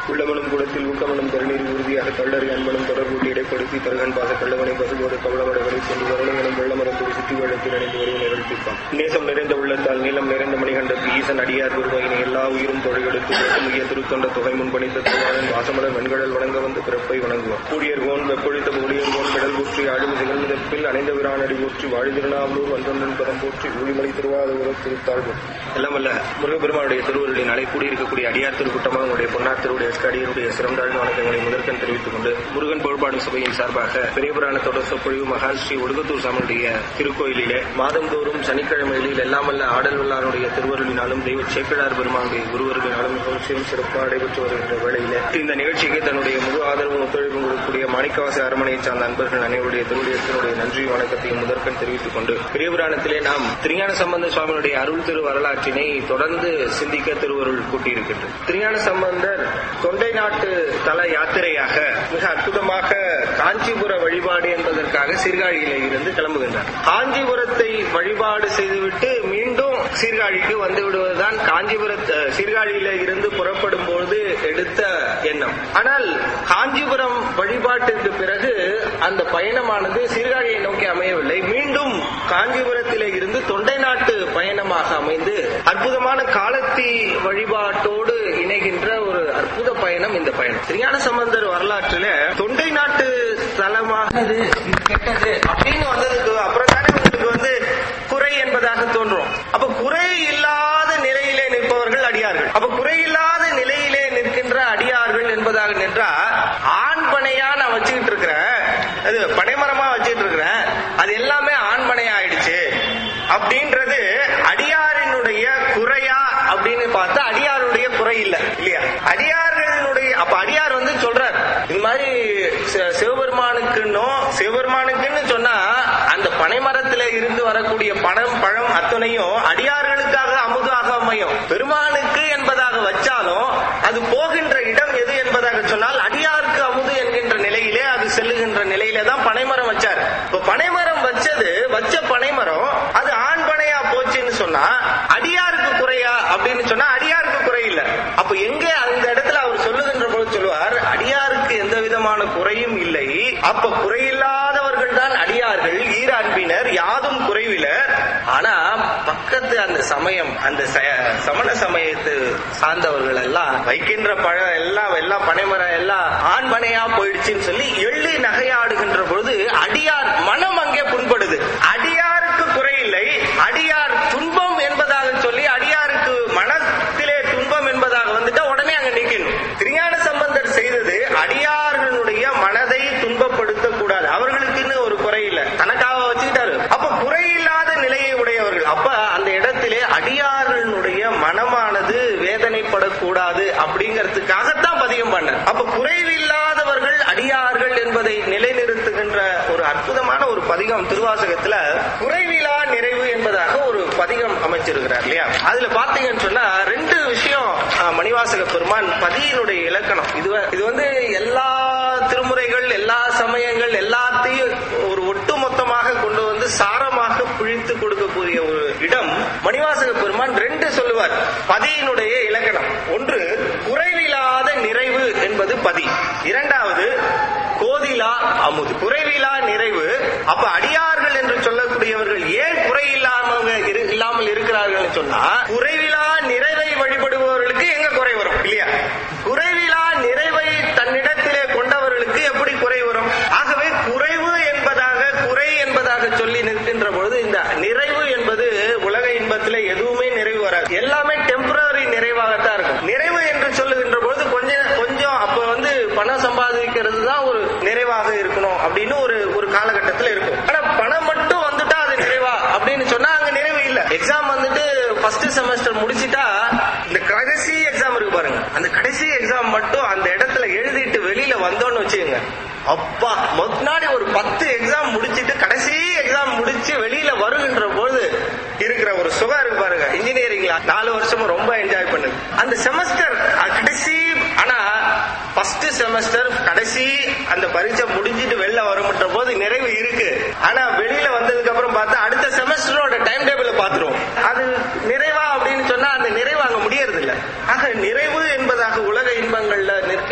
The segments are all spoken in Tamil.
உள்ளமனும் குளத்தில் ஊக்கமனும் தருநீர் உறுதியாக கள்ளறி அன்பனும் தொடர்பூட்டி இடைப்படுத்தி பருகன் பாச கள்ளவனை பசுபோடு கவளமடவனை சென்று வருணையனும் வெள்ளமரம் துடி சுற்றி வழக்கில் அணிந்து வருவன் நிரல்பிப்பான் நேசம் நிறைந்த உள்ளத்தால் நீளம் நிறைந்த மணிகண்டத்து ஈசன் அடியார் குருவாயினை எல்லா உயிரும் தொழிலெடுத்து முக்கிய திருத்தொண்ட தொகை முன்பணித்த திருவாளன் வாசமலர் வெண்கடல் வணங்க வந்து பிறப்பை வணங்குவான் கூடியர் கோன் வெப்பொழித்த கூடியர் கோன் கடல் ஊற்றி ஆழும் திகழ்மிதப்பில் அணைந்த விரானடி ஊற்றி வாழி திருநாவலூர் வந்தொன்றன் பதம் போற்றி ஊழிமலை திருவாரூர திருத்தாழ்வு எல்லாம் அல்ல முருகப்பெருமானுடைய திருவருளினாலே கூடியிருக்கக்கூடிய அடியார் திருக்கூட்டமாக உங்களுடைய பொன்னார் திருவுடைய அடியருடைய சிறந்தாழ்ந்த வணக்கங்களை முதற்கண் தெரிவித்துக் கொண்டு முருகன் பொருட்பாடும் சபையின் சார்பாக பெரிய புராணத்தோட சொற்பொழிவு மகான் ஸ்ரீ ஒடுகத்தூர் சாமியுடைய திருக்கோயிலிலே மாதந்தோறும் சனிக்கிழமைகளில் எல்லாம் அல்ல ஆடல் வல்லாருடைய திருவருளினாலும் தெய்வ சேக்கிழார் பெருமானுடைய குருவருளினாலும் மிகவும் சிறு சிறப்பாக நடைபெற்று வருகின்ற வேளையிலே இந்த நிகழ்ச்சிக்கு தன்னுடைய முழு ஆதரவும் ஒத்துழைப்பும் கொடுக்கக்கூடிய மாணிக்கவாசி அரமனையை சார்ந்த அன்பர்கள் அனைவருடைய திருவுடையத்தினுடைய நன்றி வணக்கத்தையும் முதற்கண் தெரிவித்துக் கொண்டு பெரிய புராணத்திலே நாம் திருஞான சம்பந்த சுவாமியுடைய அருள் திரு வரலாற்றினை தொடர்ந்து சிந்திக்க திருவருள் கூட்டியிருக்கின்றது திருஞான சம்பந்தர் தொண்டை நாட்டு தல யாத்திரையாக மிக அற்புதமாக காஞ்சிபுர வழிபாடு என்பதற்காக சீர்காழியில இருந்து கிளம்புகின்றார் காஞ்சிபுரத்தை வழிபாடு செய்துவிட்டு மீண்டும் சீர்காழிக்கு வந்து விடுவதுதான் காஞ்சிபுர சீர்காழியில இருந்து புறப்படும் பொழுது எடுத்த எண்ணம் ஆனால் காஞ்சிபுரம் வழிபாட்டிற்கு பிறகு அந்த பயணமானது சீர்காழியை நோக்கி அமையவில்லை மீண்டும் காஞ்சிபுரத்திலே இருந்து தொண்டை நாட்டு பயணமாக அமைந்து அற்புதமான காலத்தி வழிபாட்டோடு இணைகின்ற ஒரு அற்புத பயணம் இந்த பயணம் திருஞான சம்பந்தர் வரலாற்றில தொண்டை நாட்டு ஸ்தலமாக இது கெட்டது அப்படின்னு வந்ததுக்கு அப்புறம் தானே உங்களுக்கு வந்து குறை என்பதாக தோன்றும் அப்ப குறை இல்லாத நிலையிலே நிற்பவர்கள் அடியார்கள் அப்ப குறை இல்லாத நிலையிலே நிற்கின்ற அடியார்கள் என்பதாக நின்றா ஆண் பனையா நான் வச்சுக்கிட்டு இருக்கிறேன் அது பனைமரமா வச்சுட்டு இருக்கிறேன் அது எல்லாமே ஆண் பனையா ஆயிடுச்சு அப்படின்றது அடியாரினுடைய குறையா அப்படின்னு பார்த்தா அடியாருடைய குறை இல்ல இல்லையா அடியார்களுடைய அப்ப அடியார் வந்து சொல்றார் இது மாதிரி சி- சிவபெருமானுக்குன்னோ சிவபெருமானுக்குன்னு சொன்னா அந்த பனைமரத்தில இருந்து வரக்கூடிய பழம் பழம் அத்தனையும் அடியார்களுக்காக அமுதாக அமையும் பெருமானுக்கு என்பதாக வச்சாலும் அது போகின்ற இடம் எது என்பதாக சொன்னால் அடியாருக்கு அமுது என்கின்ற நிலையிலே அது செல்லுகின்ற நிலையிலே தான் பனைமரம் வச்சார் இப்ப பனைமரம் வச்சது வச்ச பனைமரம் அது ஆண் பனையா போச்சுன்னு சொன்னா அடியாருக்கு குறையா அப்படின்னு சொன்னா அடியாருக்கு குறை இல்ல அப்ப எங்க அந்த இடத்துல அவர் சொல்லுகின்ற பொழுது சொல்லுவார் அடியாருக்கு எந்த விதமான குறையும் இல்லை அப்ப குறையில்லாதவர்கள் தான் அடியார்கள் ஈரான்பினர் யாதும் குறைவிலர் ஆனா பக்கத்து அந்த சமயம் அந்த ச- சமண சமயத்து சார்ந்தவர்கள் எல்லாம் வைக்கின்ற பழம் எல்லாம் எல்லாம் பனைமரம் எல்லாம் ஆண் பனையா போயிடுச்சுன்னு சொல்லி எள்ளி நகையாடுகின்ற பொழுது அடியார் மனம் அங்கே புண்படுது அடியாருக்கு குறையில்லை அடியார் துன்பம் என்பதாக சொல்லி அடியாருக்கு மனத்திலே துன்பம் என்பதாக வந்துட்டா உடனே அங்க நிக்கணும் திருஞான சம்பந்தர் செய்தது அடியார்களுடைய மனதை துன்பப்படுத்த கூடாது அவர்களுக்குன்னு ஒரு குறை இல்ல தனக்காக வச்சுக்கிட்டாரு அப்ப குறையில்லாத நிலையை உடையவர்கள் அப்ப அந்த இடத்திலே அடியார்களுடைய மனமானது வேதனைப்படக்கூடாது அப்படிங்கிறதுக்காகத்தான் பதிகம் பண்ண அப்ப குறைவில்லாதவர்கள் அடியார்கள் என்பதை நிலைநிறுத்துகின்ற ஒரு அற்புதமான ஒரு பதிகம் திருவாசகத்துல குறைவிலா நிறைவு என்பதாக ஒரு பதிகம் அமைச்சிருக்கிறார் இல்லையா அதுல பாத்தீங்கன்னு சொன்னா ரெண்டு விஷயம் அஹ், மணிவாசக பெருமான் பதியினுடைய இலக்கணம் இது வ- இது வந்து எல்லா திருமுறைகள் எல்லா சமயங்கள் எல்லாத்தையும் ஒரு ஒட்டுமொத்தமாக கொண்டு வந்து சாரமாக பிழித்து கொடுக்கக்கூடிய ஒரு இடம் மணிவாசக பெருமான் ரெண்டு சொல்லுவார் பதியினுடைய இலக்கணம் ஒன்று குறைவில்லாத நிறைவு என்பது பதி இரண்டாவது கோதிலா அமுது குறைவிலா நிறைவு அப்ப அடியார்கள் என்று சொல்லக்கூடியவர்கள் ஏன் குறை இல்லாம இரு- இல்லாமல் இருக்கிறார்கள் சொன்னா குறைவிலா நிறைவை வழிபடுபவர்களுக்கு எங்க குறை வரும் இல்லையா குறைவிலா நிறைவை தன்னிடத்திலே கொண்டவர்களுக்கு எப்படி குறை வரும் ஆகவே குறைவு என்பதாக குறை என்பதாக சொல்லி நிற்கின்ற பொழுது இந்த நிறைவு என்பது உலக இன்பத்திலே எதுவுமே நிறைவு வராது எல்லாமே டெம்பரரி நிறைவாகத்தான் இருக்கும் நிறைவு என்று சொல்லுகின்ற பொழுது கொஞ்சம் கொஞ்சம் அப்ப வந்து பணம் சம்பாதிக்கிறது தான் ஒரு நிறைவாக இருக்கணும் அப்படின்னு ஒரு ஒரு காலகட்டத்தில் இருக்கும் ஆனா பணம் மட்டும் வந்துட்டா அது நிறைவா அப்படின்னு சொன்னா அங்க நிறைவு இல்ல எக்ஸாம் வந்துட்டு ஃபர்ஸ்ட் செமஸ்டர் முடிச்சிட்டா இந்த கடைசி எக்ஸாம் இருக்கு பாருங்க அந்த கடைசி எக்ஸாம் மட்டும் அந்த இடத்துல எழுதிட்டு வெளியில வந்தோம்னு வச்சுக்கோங்க அப்பா முன்னாடி ஒரு பத்து எக்ஸாம் முடிச்சிட்டு கடைசி எக்ஸாம் முடிச்சு வெளியில வருகின்ற பொழுது இருக்கிற ஒரு சுகம் இருக்கு பாருங்க இன்ஜினியரிங்ல நாலு வருஷமும் ரொம்ப என்ஜாய் பண்ணுது அந்த செமஸ்டர் கடைசி ஆனா ஃபர்ஸ்ட் செமஸ்டர் கடைசி அந்த பரீட்சை முடிஞ்சிட்டு வெளில வரும்ன்ற போது நிறைவு இருக்கு ஆனா வெளியில வந்ததுக்கு அப்புறம் பார்த்தா அடுத்த செமஸ்டரோட டைம் டேபிள் பாத்துருவோம் அது நிறைவா அப்படின்னு சொன்னா அந்த நிறைவு அங்க முடியறது இல்ல ஆக நிறைவு என்பதாக உலக இன்பங்கள்ல நிற்க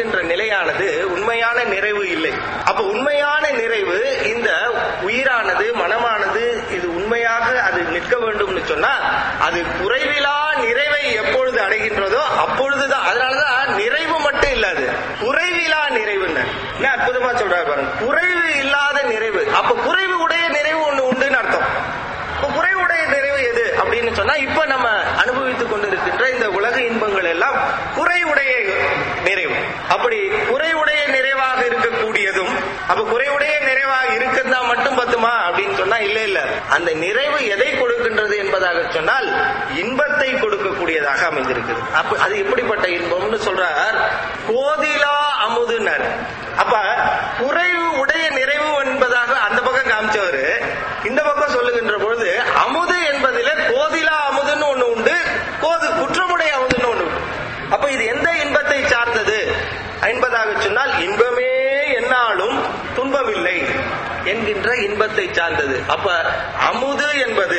நிலையானது உண்மையான நிறைவு இல்லை அப்ப உண்மையான நிறைவு இந்த உயிரானது மனமானது இது உண்மையாக அது நிற்க வேண்டும்னு சொன்னா அது குறைவிலா நிறைவை எப்பொழுது அடைகின்றதோ அப்பொழுதுதான் அதனாலதான் நிறைவு மட்டும் இல்லாது குறைவிலா நிறைவுன்னு என்ன அற்புதமா சொல்றாரு பாருங்க குறைவு இல்லாத நிறைவு அப்ப குறைவு உடைய நிறைவு ஒண்ணு உண்டுன்னு அர்த்தம் இப்ப குறைவுடைய நிறைவு எது அப்படின்னு சொன்னா இப்ப நம்ம அனுபவித்துக் கொண்டிருக்கின்ற இந்த உலக இன்பங்கள் எல்லாம் குறைவுடைய நிறைவு அப்படி குறைவுடைய நிறைவாக இருக்கக்கூடியதும் அப்ப குறைவுடைய நிறைவாக இருக்கிறதா மட்டும் பத்துமா அப்படின்னு சொன்னா இல்ல இல்ல அந்த நிறைவு எதை கொடுக்கின்றது என்பதாக சொன்னால் இன்பத்தை கொடுக்கக்கூடியதாக அமைந்திருக்குது அப்ப அது எப்படிப்பட்ட இன்பம்னு சொல்றார் கோதிலா அமுதுனர் அப்ப குறைவு உடைய நிறைவு என்பதாக அந்த பக்கம் காமிச்சவரு இந்த பக்கம் சொல்லுகின்ற பொழுது அமுது என்பதில கோதிலா அமுதுன்னு ஒண்ணு உண்டு கோது குற்றமுடைய அமுதுன்னு ஒண்ணு உண்டு அப்ப இது எந்த இன்பத்தை சார்ந்தது என்பதாக சொன்னால் இன்பமே என்னாலும் துன்பமில்லை என்கின்ற இன்பத்தை சார்ந்தது அப்ப அமுது என்பது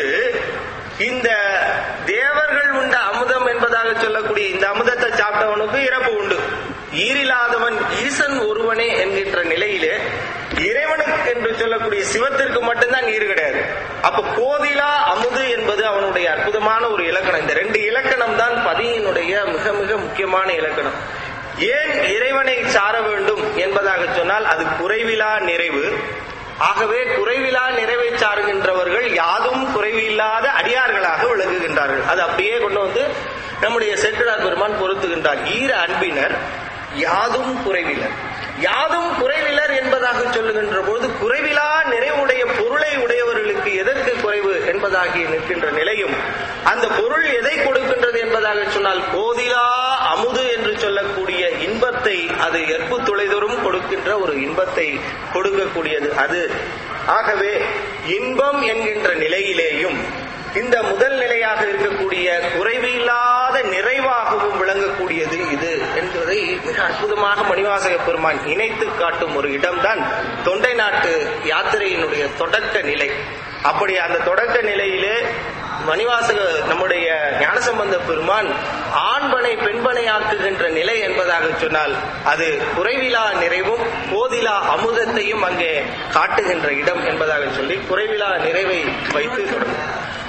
இந்த தேவர்கள் உண்ட அமுதம் என்பதாக சொல்லக்கூடிய இந்த அமுதத்தை சாப்பிட்டவனுக்கு இறப்பு உண்டு ஈரில்லாதவன் ஈசன் ஒருவனே என்கின்ற நிலையிலே இறைவனுக்கு என்று சொல்லக்கூடிய சிவத்திற்கு மட்டும்தான் நீர் கிடையாது அப்ப கோதிலா அமுது என்பது அவனுடைய அற்புதமான ஒரு இலக்கணம் இந்த ரெண்டு இலக்கணம் தான் பதியினுடைய மிக மிக முக்கியமான இலக்கணம் ஏன் இறைவனை சார வேண்டும் என்பதாக சொன்னால் அது குறைவிலா நிறைவு ஆகவே குறைவிலா நிறைவை சாருகின்றவர்கள் யாதும் குறைவில்லாத அடியார்களாக விளங்குகின்றார்கள் அது அப்படியே கொண்டு வந்து நம்முடைய செட்டிலார் பெருமான் பொருத்துகின்றார் ஈர அன்பினர் யாதும் குறைவிலர் யாதும் குறைவிலர் என்பதாக சொல்லுகின்ற பொழுது குறைவிலா நிறைவுடைய பொருளை உடையவர்களுக்கு எதற்கு குறைவு என்பதாகி நிற்கின்ற நிலையும் அந்த பொருள் எதை கொடுக்கின்றது என்பதாக சொன்னால் கோதிலா அமுது என்று சொல்லக்கூடிய இன்பத்தை அது எற்பு துளைதோறும் கொடுக்கின்ற ஒரு இன்பத்தை கொடுக்கக்கூடியது அது ஆகவே இன்பம் என்கின்ற நிலையிலேயும் இந்த முதல் நிலையாக இருக்கக்கூடிய குறைவில்லாத நிறைவாகவும் விளங்கக்கூடியது இது என்பதை மிக அற்புதமாக மணிவாசக பெருமான் இணைத்து காட்டும் ஒரு இடம்தான் தொண்டை நாட்டு யாத்திரையினுடைய தொடக்க நிலை அப்படி அந்த தொடக்க நிலையிலே மணிவாசக நம்முடைய ஞானசம்பந்த பெருமான் ஆண்பனை பெண்பனை ஆக்குகின்ற நிலை என்பதாக சொன்னால் அது குறைவிலா நிறைவும் போதிலா அமுதத்தையும் அங்கே காட்டுகின்ற இடம் என்பதாக சொல்லி குறைவிலா நிறைவை வைத்து தொடங்கும்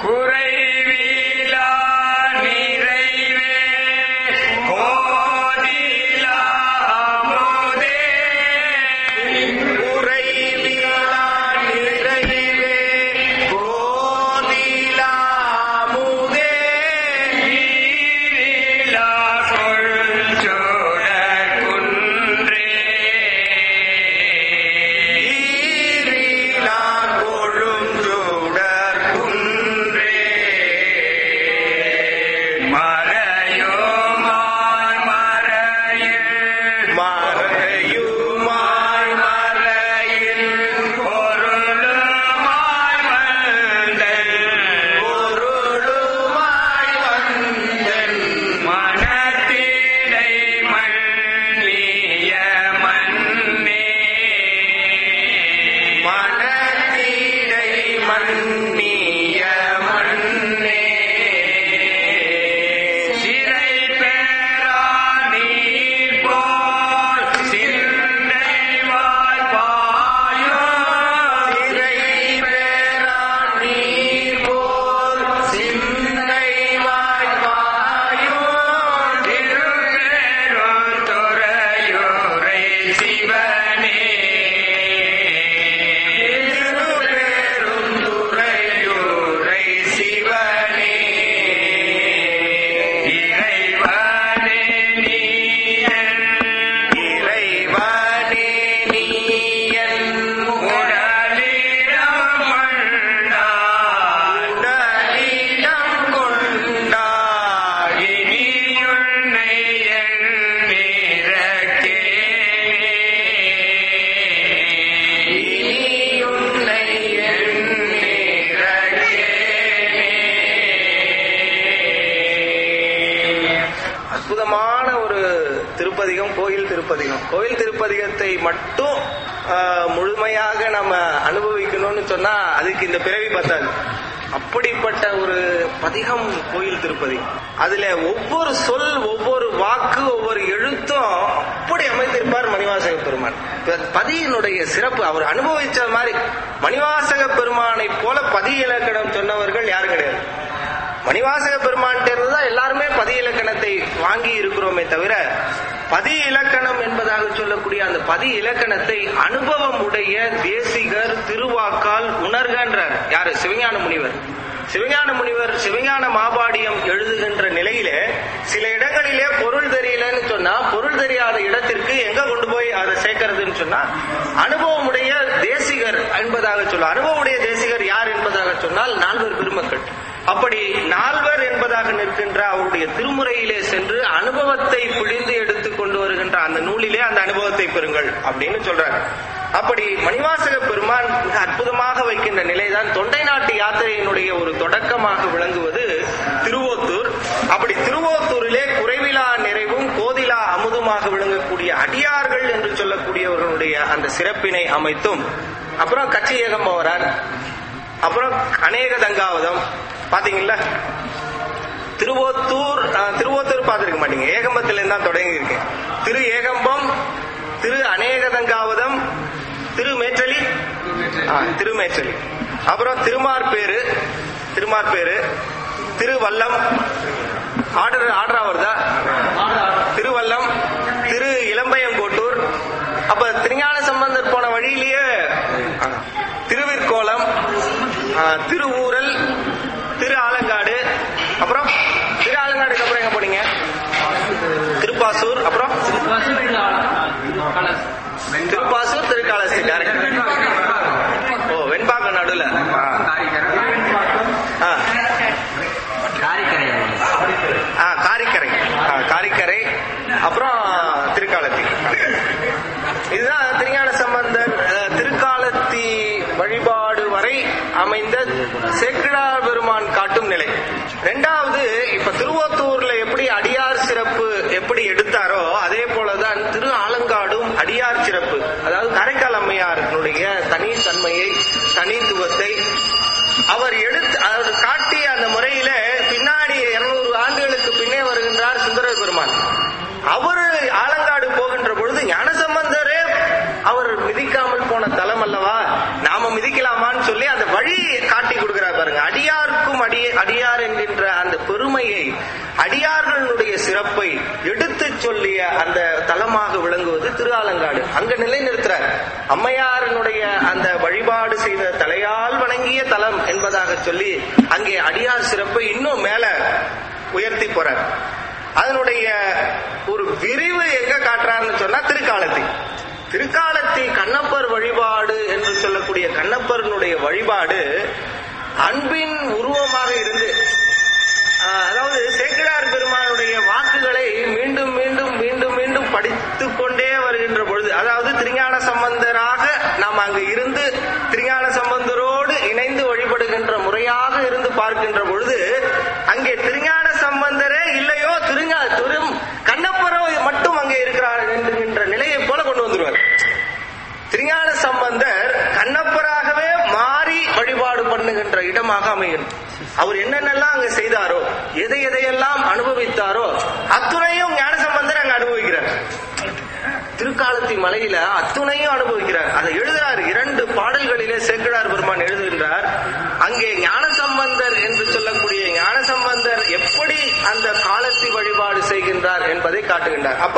குறைவிலா நிறைவே கோதிலா அமுதே குறைவிலா நிறைவே போதிலா அமுதே நீரிலா கொள்சோழக் குன்றே ஈரிலா கொழுஞ்சுடர் குன்றே மறையோமாய் மறையில் மறையுமாய் மறையில் பொருளுமாய் வந்தல் பொருளுமாய் வந்தன் மனத்திடை மன்னிய மன்னே மனத்திடை மன்னிய மன்னே சிறை பெறா நீர் போல் சிந்தை வாழ்வாயோ சிறை பெறா நீர் போல் சிந்தை வாய்ப்பாயோ திருப்பெரும் துறையுரை சிவனே திருப்பெரும் துறையூரை சிவனே இறைவனே நீயன் இறைவனே நீயன் உடலிடம் கொண்டாய் உடலிடம் கொண்டாய் இனியுன்னை எண்ணிறக்கே இனியுன்னை எண்ணிறக்கேனே. அற்புதமான ஒரு திருப்பதிகம் கோயில் திருப்பதிகம் கோயில் திருப்பதிகத்தை மட்டும் ஆஹ், முழுமையாக நம்ம அனுபவிக்கணும்னு சொன்னா அதுக்கு இந்த பிறவி பத்தாது அப்படிப்பட்ட ஒரு பதிகம் கோயில் திருப்பதி அதுல ஒவ்வொரு சொல் ஒவ்வொரு வாக்கு ஒவ்வொரு எழுத்தும் அப்படி எப்படி அமைத்திருப்பார் மணிவாசக பெருமான் இப்ப பதியினுடைய சிறப்பு அவர் அனுபவிச்ச மாதிரி மணிவாசக பெருமானை போல பதி இலக்கணம் சொன்னவர்கள் யாரும் கிடையாது மணிவாசக பெருமான்கிட்ட இருந்து தான் எல்லாருமே பதி இலக்கணத்தை வாங்கி இருக்கிறோமே தவிர பதி இலக்கணம் என்பதாக சொல்லக்கூடிய அந்த பதி இலக்கணத்தை அனுபவம் உடைய தேசிகர் திருவாக்கால் உணர்கின்றார் யாரு சிவஞான முனிவர் சிவஞான முனிவர் சிவஞான மாபாடியம் எழுதுகின்ற நிலையிலே சில இடங்களிலே பொருள் தெரியலன்னு சொன்னா பொருள் தெரியாத இடத்திற்கு எங்க கொண்டு போய் அதை சேர்க்கறதுன்னு சொன்னா அனுபவமுடைய தேசிகர் என்பதாக சொல்ல அனுபவமுடைய தேசிகர் யார் என்பதாக சொன்னால் நால்வர் பெருமக்கள் அப்படி நால்வர் என்பதாக நிற்கின்ற அவருடைய திருமுறையிலே சென்று அனுபவத்தை பிழிந்து எடுத்து கொண்டு வருகின்ற அந்த நூலிலே அந்த அனுபவத்தை பெறுங்கள் அப்படின்னு சொல்றாரு அப்படி மணிவாசக பெருமான் மிக அற்புதமாக வைக்கின்ற நிலைதான் தொண்டை நாட்டு யாத்திரையினுடைய ஒரு தொடக்கமாக விளங்குவது திருவோத்தூர் அப்படி திருவோத்தூரிலே குறைவிலா நிறைவும் கோதிலா அமுதுமாக விளங்கக்கூடிய அடியார்கள் என்று சொல்லக்கூடியவர்களுடைய அந்த சிறப்பினை அமைத்தும் அப்புறம் கச்சி ஏகம்பவரார் அப்புறம் அநேக தங்காவதம் பாத்தீங்களா திருவோத்தூர் அஹ், திருவோத்தூர் பார்த்திருக்க மாட்டீங்க ஏகம்பத்துல தான் தொடங்கி இருக்கேன் திரு ஏகம்பம் திரு அநேகதங்காவதம் திருமேற்றலி ஆ, திருமேற்றலி அப்புறம் திருமார்பேரு திருமார்பேரு திருவல்லம் ஆர்டர் ஆர்டரா வருதா திருவல்லம் திரு இளம்பையங்கோட்டூர் அப்ப திருஞான சம்பந்தர் போன வழியிலேயே ஆ, திருவிற்கோலம் ஆ, திருவூரல் திரு ஆலங்காடு அப்புறம் திரு ஆலங்காடுக்கு அப்புறம் எங்க போனீங்க திருப்பாசூர் அப்புறம் திருப்பாசூர் திருக்காலசி டேரக்ட் ஓ வெண்பாக்க நடுல ஆ. ஆ காரிக்கரை ஆ, காரிக்கரை அப்புறம் திருக்காலத்தி இதுதான் திருஞான சம்பந்தர் அஹ், திருக்காலத்தி வழிபாடு வரை அமைந்த சேக்கிழார் பெருமான் காட்டும் நிலை ரெண்டாவது இப்ப திருவத்தூர்ல எப்படி அடியார் சிறப்பு எப்படி எடுத்தாரோ அதே போலதான் திரு ஆலங்காடும் அடியார் சிறப்பு அதாவது காரைக்கால் அம்மையாருடைய தனித்தன்மையை தனித்துவத்தை அவர் எடுத்து அவர் காட்டிய அந்த முறையில பின்னாடி இருநூறு ஆண்டுகளுக்கு பின்னே வருகின்றார் சுந்தரர் பெருமான் அவர் ஆலங்காடு போகின்ற பொழுது ஞானசம்பந்தரே அவர் மிதிக்காமல் போன தலம் அல்லவா நாம மிதிக்கலாமான்னு சொல்லி அந்த வழி காட்டி கொடுக்கிறார் பாருங்க அடியாருக்கும் அடிய அடியார் என்கின்ற அந்த பெருமையை அடியார்களுடைய சிறப்பை எடுத்து சொல்லிய அந்த தலமாக விளங்குவது திரு ஆலங்காடு அங்க நிலைநிறுத்துறார் அம்மையாரினுடைய அந்த வழிபாடு செய்த தலையால் வணங்கிய தலம் என்பதாக சொல்லி அங்கே அடியார் சிறப்பை இன்னும் மேல உயர்த்தி போறார் அதனுடைய ஒரு விரிவு எங்க காட்டுறாருன்னு சொன்னா திருக்காலத்தி திருக்காலத்தி கண்ணப்பர் வழிபாடு என்று சொல்லக்கூடிய கண்ணப்பரனுடைய வழிபாடு அன்பின் உருவமாக இருந்து ஆஹ், அதாவது சேக்கிழார் பெருமானுடைய வாக்குகளை மீண்டும் மீண்டும் மீண்டும் மீண்டும் படித்துக் கொண்டே வருகின்ற பொழுது அதாவது திருஞான சம்பந்தராக நாம் அங்கு இருந்து திருஞான சம்பந்தரோடு இணைந்து வழிபடுகின்ற முறையாக இருந்து பார்க்கின்ற பொழுது அங்கே திருஞான சம்பந்தரே இல்லையோ திருஞா திரு கண்ணப்பரோ மட்டும் அங்கே இருக்கிறார் என்கின்ற நிலையை போல கொண்டு வந்துருவார் திருஞான சம்பந்தர் கண்ணப்பராகவே மாறி வழிபாடு பண்ணுகின்ற இடமாக அமையும் அவர் என்னென்னலாம் அங்க செய்தாரோ எதை எதையெல்லாம் அனுபவித்தாரோ அத்துணையும் ஞான சம்பந்தர் அங்க அனுபவிக்கிறார் திருக்காலத்தி மலையில அத்துணையும் அனுபவிக்கிறார் அதை எழுதுறார் இரண்டு பாடல்களிலே சேக்கிழார் பெருமான் எழுதுகின்றார் அங்கே ஞானசம்பந்தர் என்று சொல்லக்கூடிய ஞானசம்பந்தர் எப்படி அந்த காலத்தி வழிபாடு செய்கின்றார் என்பதை காட்டுகின்றார் அப்ப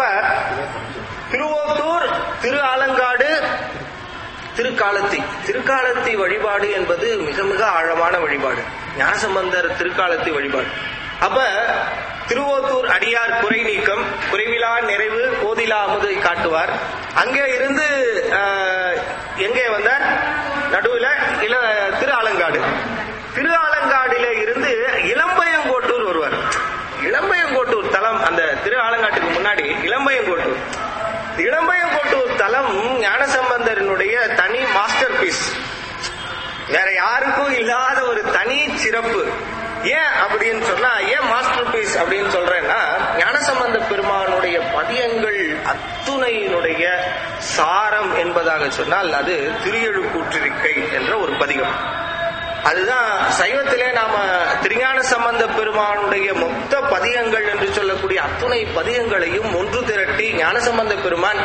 திருவோத்தூர் திரு ஆலங்காடு திருக்காலத்தி திருக்காலத்தி வழிபாடு என்பது மிக மிக ஆழமான வழிபாடு ஞானசம்பந்தர் திருக்காலத்தி வழிபாடு அப்ப திருவோத்தூர் அடியார் குறை நீக்கம் குறைவிலா நிறைவு கோதிலா அமுதை காட்டுவார் அங்கே இருந்து ஆஹ், எங்கே வந்தார் நடுவுல இள திரு ஆலங்காடு திரு ஆலங்காடில இருந்து இளம்பயங்கோட்டூர் வருவார் இளம்பயங்கோட்டூர் தலம் அந்த திரு ஆலங்காட்டுக்கு முன்னாடி இளம்பயங்கோட்டூர் இளம்பயங்கோட்டூர் தலம் ஞானசம்பந்தரனுடைய தனி மாஸ்டர் பீஸ் வேற யாருக்கும் இல்லாத ஒரு தனி சிறப்பு ஏன் அப்படின்னு சொன்னா ஏன் மாஸ்டர் பீஸ் அப்படின்னு சொல்றேன்னா ஞானசம்பந்த பெருமானுடைய பதியங்கள் அத்துணையினுடைய சாரம் என்பதாக சொன்னால் அது திரியெழு கூற்றிருக்கை என்ற ஒரு பதிகம் அதுதான் சைவத்திலே நாம திருஞான சம்பந்த பெருமானுடைய மொத்த பதிகங்கள் என்று சொல்லக்கூடிய அத்துணை பதிகங்களையும் ஒன்று திரட்டி ஞானசம்பந்த பெருமான்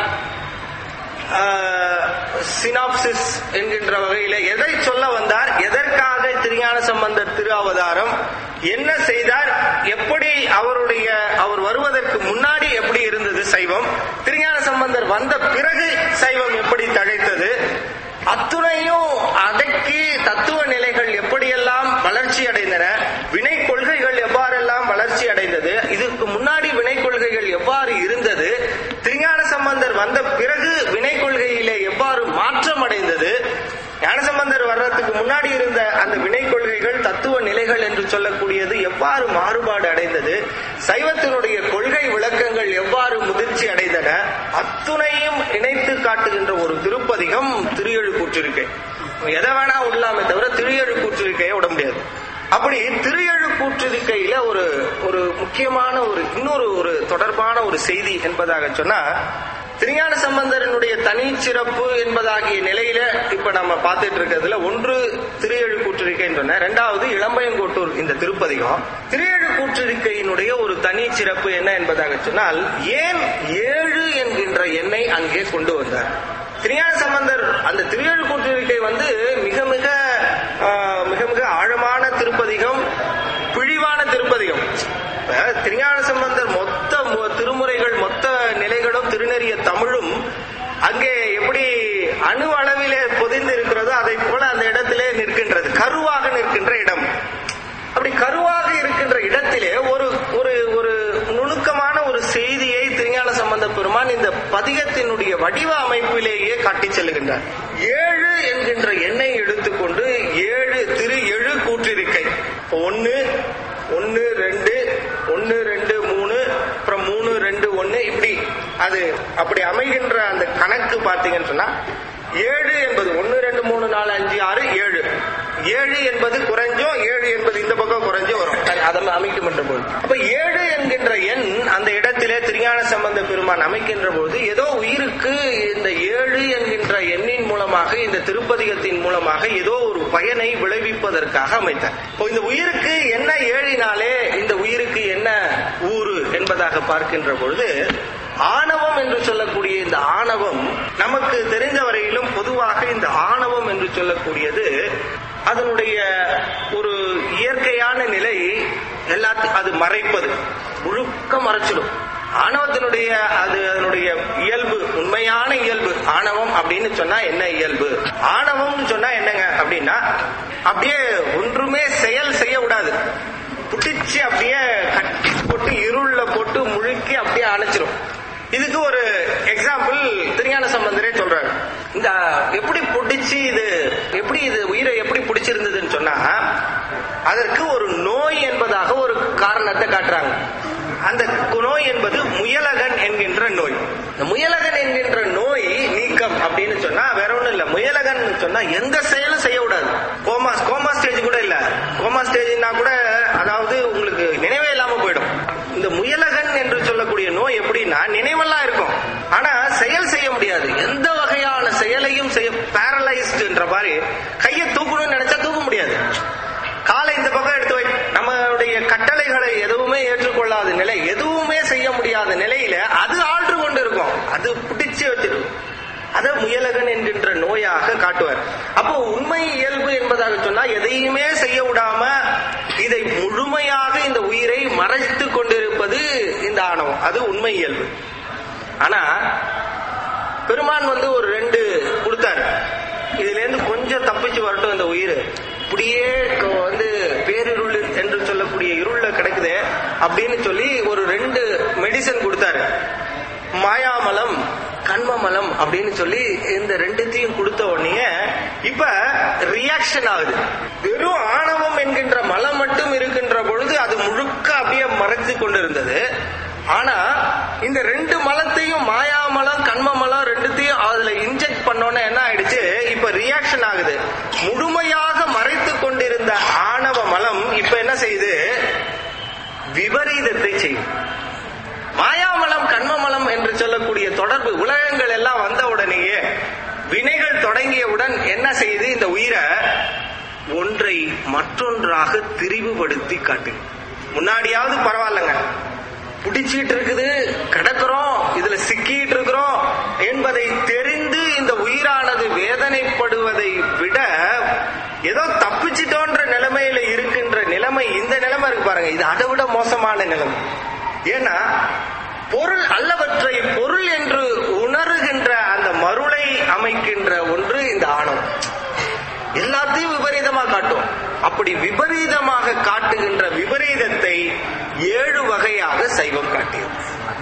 சினாப்சிஸ் என்கின்ற வகையில எதை சொல்ல வந்தார் எதற்காக திருஞான சம்பந்தர் திரு அவதாரம் என்ன செய்தார் எப்படி அவருடைய அவர் வருவதற்கு முன்னாடி எப்படி இருந்தது சைவம் திருஞான சம்பந்தர் வந்த பிறகு சைவம் எப்படி தழைத்தது அத்துணையும் அடக்கி தத்துவ நிலைகள் எப்படியெல்லாம் வளர்ச்சி அடைந்தன வினை கொள்கைகள் எவ்வாறெல்லாம் வளர்ச்சி அடைந்தது இதுக்கு முன்னாடி வினை கொள்கைகள் எவ்வாறு இருந்தது திருஞான சம்பந்தர் வந்த பிறகு வினை கொள்கையிலே எவ்வாறு மாற்றம் அடைந்தது ஞானசம்பந்தர் வர்றதுக்கு முன்னாடி இருந்த அந்த வினை கொள்கைகள் தத்துவ நிலைகள் என்று சொல்லக்கூடியது எவ்வாறு மாறுபாடு அடைந்தது சைவத்தினுடைய கொள்கை விளக்கங்கள் எவ்வாறு முதிர்ச்சி அடைந்தன அத்துணையும் இணைத்து காட்டுகின்ற ஒரு திருப்பதிகம் திரியழு கூற்றிருக்கை எதை வேணா விடலாமே தவிர திரியழு கூற்றிருக்கையை விட முடியாது அப்படி திரியழு கூற்றிருக்கையில ஒரு ஒரு முக்கியமான ஒரு இன்னொரு ஒரு தொடர்பான ஒரு செய்தி என்பதாக சொன்னா திருஞான சம்பந்தரனுடைய தனிச்சிறப்பு என்பதாகிய நிலையில இப்ப நம்ம பார்த்துட்டு இருக்கிறதுல ஒன்று திரியழு கூற்றிருக்கைன்னு சொன்ன ரெண்டாவது இளம்பயங்கோட்டூர் இந்த திருப்பதிகம் திரியழு கூற்றிருக்கையினுடைய ஒரு தனி சிறப்பு என்ன என்பதாக சொன்னால் ஏன் ஏழு என்கின்ற எண்ணை அங்கே கொண்டு வந்தார் திருஞான சம்பந்தர் அந்த திரியழு கூற்றிருக்கை வந்து மிக மிக ஆஹ், மிக மிக ஆழமான திருப்பதிகம் பிழிவான திருப்பதிகம் இப்ப திருஞான சம்பந்தர் மொத்த மு- திருமுறைகள் மொத்த நிலைகளும் திருநெறிய தமிழும் அங்கே எப்படி அணு அளவிலே பொதிந்து இருக்கிறதோ அதை போல அந்த இடத்திலே நிற்கின்றது கருவாக நிற்கின்ற இடம் அப்படி கருவாக இருக்கின்ற இடத்திலே ஒரு ஒரு ஒரு நுணுக்கமான ஒரு செய்தியை திருஞான சம்பந்த பெருமான் இந்த பதிகத்தினுடைய வடிவ அமைப்பிலேயே காட்டிச் செல்லுகின்றார் ஏழு என்கின்ற எண்ணை எடுத்துக்கொண்டு ஏழு திரு எழு கூற்றிருக்கை ஒன்னு ஒன்னு ரெண்டு ஒன்னு ரெண்டு மூணு அப்புறம் மூணு ரெண்டு ஒன்னு இப்படி அது அப்படி அமைகின்ற அந்த கணக்கு பார்த்தீங்கன்னு சொன்னா ஏழு என்பது ஒன்னு ரெண்டு மூணு நாலு அஞ்சு ஆறு ஏழு ஏழு என்பது குறைஞ்சோ ஏழு என்பது இந்த பக்கம் குறைஞ்சோ வரும் அது அதை அமைக்கும் என்ற போது அப்ப ஏழு என்கின்ற எண் அந்த இடத்திலே திருஞான சம்பந்த பெருமான் அமைக்கின்ற போது ஏதோ உயிருக்கு இந்த ஏழு என்கின்ற எண்ணின் மூலமாக இந்த திருப்பதிகத்தின் மூலமாக ஏதோ ஒரு பயனை விளைவிப்பதற்காக அமைத்தார் இப்போ இந்த உயிருக்கு என்ன ஏழினாலே இந்த உயிருக்கு என்ன ஊறு என்பதாக பார்க்கின்ற பொழுது ஆணவம் என்று சொல்லக்கூடிய இந்த ஆணவம் நமக்கு தெரிந்த வரையிலும் பொதுவாக இந்த ஆணவம் என்று சொல்லக்கூடியது அதனுடைய ஒரு இயற்கையான நிலை எல்லாத்துக்கும் அது மறைப்பது முழுக்க மறைச்சிடும் ஆணவத்தினுடைய அது அதனுடைய இயல்பு உண்மையான இயல்பு ஆணவம் அப்படின்னு சொன்னா என்ன இயல்பு ஆணவம்னு சொன்னா என்னங்க அப்படின்னா அப்படியே ஒன்றுமே செயல் செய்ய விடாது புடிச்சு அப்படியே கட்டி போட்டு இருள்ல போட்டு முழுக்கி அப்படியே அணைச்சிரும் இதுக்கு ஒரு எக்ஸாம்பிள் திருஞான சம்பந்தரே சொல்றாரு இந்த எப்படி பிடிச்சி இது எப்படி இது உயிரை எப்படி பிடிச்சிருந்ததுன்னு சொன்னா அதற்கு ஒரு நோய் என்பதாக ஒரு காரணத்தை காட்டுறாங்க அந்த நோய் என்பது முயலகன் என்கின்ற நோய் இந்த முயலகன் என்கின்ற நோய் நீக்கம் அப்படின்னு சொன்னா வேற ஒண்ணும் இல்ல முயலகன் சொன்னா எந்த செயலும் செய்ய விடாது கோமா கோமா ஸ்டேஜ் கூட இல்ல கோமா ஸ்டேஜ்னா கூட அதாவது உங்களுக்கு நினைவே இல்லாம போயிடும் இந்த முயலகன் என்று சொல்லக்கூடிய நோய் எப்படின்னா நினைவெல்லாம் இருக்கும் ஆனா செயல் செய்ய முடியாது எந்த வகையான செயலையும் செய்ய பேரலைஸ்ட் என்ற மாதிரி கையை தூக்கணும்னு நினைச்சா தூக்க முடியாது காலை இந்த பக்கம் எடுத்து வை நம்மளுடைய கட்டளைகளை எதுவுமே ஏற்றுக்கொள்ளாத நிலை எதுவுமே செய்ய முடியாத நிலையில அது ஆழ்ந்து கொண்டு இருக்கும் அது பிடிச்சு வச்சிருக்கும் அதை முயலகன் என்கின்ற நோயாக காட்டுவார் அப்போ உண்மை இயல்பு என்பதாக சொன்னா எதையுமே செய்ய விடாம இதை முழுமையாக இந்த உயிரை மறைத்து கொண்டிருப்பது இந்த ஆணவம் அது உண்மை இயல்பு ஆனா பெருமான் வந்து ஒரு ரெண்டு கொடுத்தாரு இதுல இருந்து கொஞ்சம் தப்பிச்சு வரட்டும் இந்த உயிர் இப்படியே க- வந்து பேரிருள் என்று சொல்லக்கூடிய இருள்ல கிடக்குதே அப்படின்னு சொல்லி ஒரு ரெண்டு மெடிசன் கொடுத்தாரு மாயாமலம் கண்மமலம் அப்படின்னு சொல்லி இந்த ரெண்டுத்தையும் கொடுத்த உடனே இப்ப ரியாக்ஷன் ஆகுது வெறும் ஆணவம் என்கின்ற மலம் மட்டும் இருக்கின்ற பொழுது அது முழுக்க அப்படியே மறைத்து கொண்டிருந்தது ஆனா இந்த ரெண்டு மலத்தையும் மாயாமலம் கண்மமலம் ரெண்டுத்தையும் அதுல இன்ஜெக்ட் பண்ணோன்னே என்ன ஆயிடுச்சு இப்ப ரியாக்ஷன் ஆகுது முழுமையாக மறைத்து கொண்டிருந்த ஆணவ மலம் இப்ப என்ன செய்யுது விபரீதத்தை செய்யும் மாயாமலம் கண்மமலம் என்று சொல்லக்கூடிய தொடர்பு உலகங்கள் எல்லாம் வந்த உடனேயே வினைகள் தொடங்கியவுடன் என்ன செய்யுது இந்த உயிரை ஒன்றை மற்றொன்றாக திரிவுபடுத்தி காட்டு முன்னாடியாவது பரவாயில்லைங்க பிடிச்சிட்டு இருக்குது கிடக்கிறோம் இதுல சிக்கிட்டு இருக்கிறோம் என்பதை தெரிந்து இந்த உயிரானது வேதனைப்படுவதை விட ஏதோ தப்பிச்சிட்டோன்ற நிலைமையில இருக்கின்ற நிலைமை இந்த நிலைமை இருக்கு பாருங்க இது அதை விட மோசமான நிலைமை ஏன்னா பொருள் அல்லவற்றை பொருள் என்று உணர்கின்ற அந்த மருளை அமைக்கின்ற ஒன்று இந்த ஆணவம் எல்லாத்தையும் விபரீதமா காட்டும் அப்படி விபரீதமாக காட்டுகின்ற விபரீதத்தை ஏழு வகையாக சைவம் காட்டியது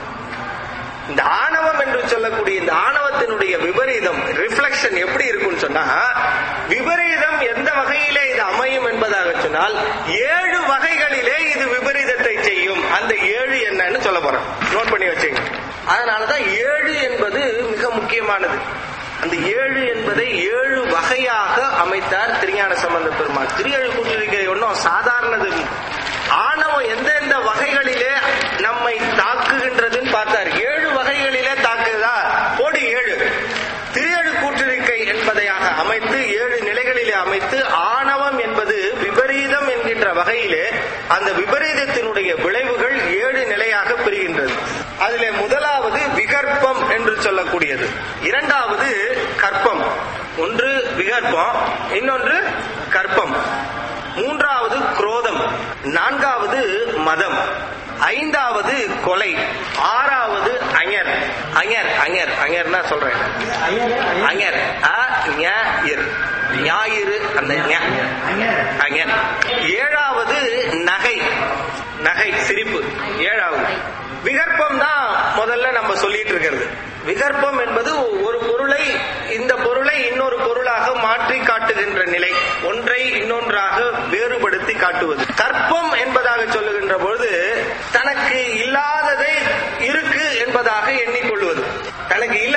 இந்த ஆணவம் என்று சொல்லக்கூடிய இந்த ஆணவத்தினுடைய விபரீதம் ரிஃப்ளெக்ஷன் எப்படி இருக்கும்னு சொன்னா விபரீதம் எந்த வகையிலே இது அமையும் என்பதாக சொன்னால் ஏழு வகைகளிலே இது விபரீதத்தை செய்யும் அந்த ஏழு என்னன்னு சொல்ல போறேன் நோட் பண்ணி வச்சுங்க அதனாலதான் ஏழு என்பது மிக முக்கியமானது அந்த ஏழு என்பதை ஏழு வகையாக அமைத்தார் திருஞான சம்பந்த பெருமாள் திரியழு கூட்டிருக்கை ஒன்றும் சாதாரணது ஆணவம் எந்தெந்த வகைகளிலே நம்மை தாக்குகின்றதுன்னு பார்த்தார் ஏழு வகைகளிலே தாக்குதா போடு ஏழு திரியழு கூற்றிருக்கை என்பதையாக அமைத்து ஏழு நிலைகளிலே அமைத்து ஆணவம் என்பது விபரீதம் என்கின்ற வகையிலே அந்த விபரீதத்தினுடைய விளைவுகள் ஏழு நிலையாக பிரிகின்றது அதிலே முதலாவது விகற்பம் என்று சொல்லக்கூடியது இரண்டாவது கற்பம் ஒன்று விகற்பம் இன்னொன்று கற்பம் மூன்றாவது குரோதம் நான்காவது மதம் ஐந்தாவது கொலை ஆறாவது அஞர் அஞர் அஞர் அஞர்னா சொல்றேன் அஞர் அ ஞ இர் ஞாயிறு அந்த ஞ. அஞர் ஏழாவது நகை நகை சிரிப்பு ஏழாவது விகற்பம் தான் முதல்ல நம்ம சொல்லிட்டு இருக்கிறது விகற்பம் என்பது ஒரு பொருளை இந்த பொருளை இன்னொரு பொருளாக மாற்றி காட்டுகின்ற நிலை ஒன்றை இன்னொன்றாக வேறுபடுத்தி காட்டுவது கற்பம் என்பதாக சொல்லுகின்ற பொழுது தனக்கு இல்லாததை இருக்கு என்பதாக எண்ணிக்கொள்வது தனக்கு இல்ல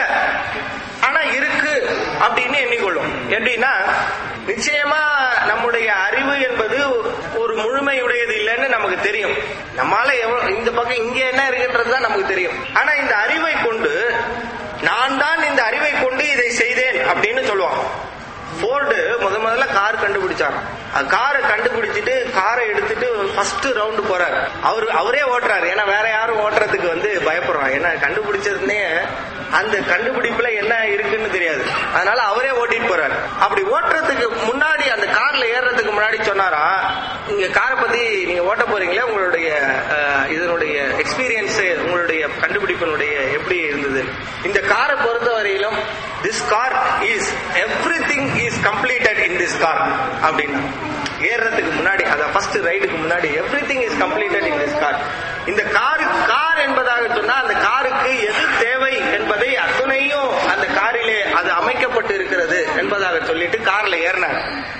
ஆனா இருக்கு அப்படின்னு எண்ணிக்கொள்ளும் எப்படின்னா நிச்சயமா நம்முடைய அறிவு என்பது ஒரு முழுமையுடையது இல்லைன்னு நமக்கு தெரியும் நம்மால எவ்வளவு இந்த பக்கம் இங்க என்ன இருக்குன்றது தான் நமக்கு தெரியும் ஆனா இந்த அறிவை கொண்டு நான் தான் இந்த அறிவை கொண்டு இதை செய்தேன் அப்படின்னு சொல்லுவான் போர்டு முத முதல்ல கார் கண்டுபிடிச்சார் காரை கண்டுபிடிச்சிட்டு காரை எடுத்துட்டு ஃபர்ஸ்ட் ரவுண்டு போறாரு அவரு அவரே ஓட்டுறாரு ஏன்னா வேற யாரும் ஓட்டுறதுக்கு வந்து பயப்படுறான் ஏன்னா கண்டுபிடிச்சதுனே அந்த கண்டுபிடிப்புல என்ன இருக்குன்னு தெரியாது அதனால அவரே ஓட்டிட்டு போறாரு அப்படி ஓட்டுறதுக்கு முன்னாடி அந்த கார்ல ஏறுறதுக்கு முன்னாடி சொன்னாரா நீங்க காரை பத்தி நீங்க ஓட்ட போறீங்களே உங்களுடைய அஹ், இதனுடைய எக்ஸ்பீரியன்ஸ் உங்களுடைய கண்டுபிடிப்பினுடைய எப்படி இருந்தது இந்த காரை பொறுத்தவரையிலும் this car is everything is completed in this car அப்படின்னா ஏறுறதுக்கு முன்னாடி அத ஃபர்ஸ்ட் ரைடுக்கு முன்னாடி everything is completed in this car இந்த காரு கார் என்பதாக சொன்னா அந்த காருக்கு எது தேவை என்பதை அத்துணையும் அந்த காரிலே அது அமைக்கப்பட்டு இருக்கிறது என்பதாக சொல்லிட்டு கார்ல ஏறினார்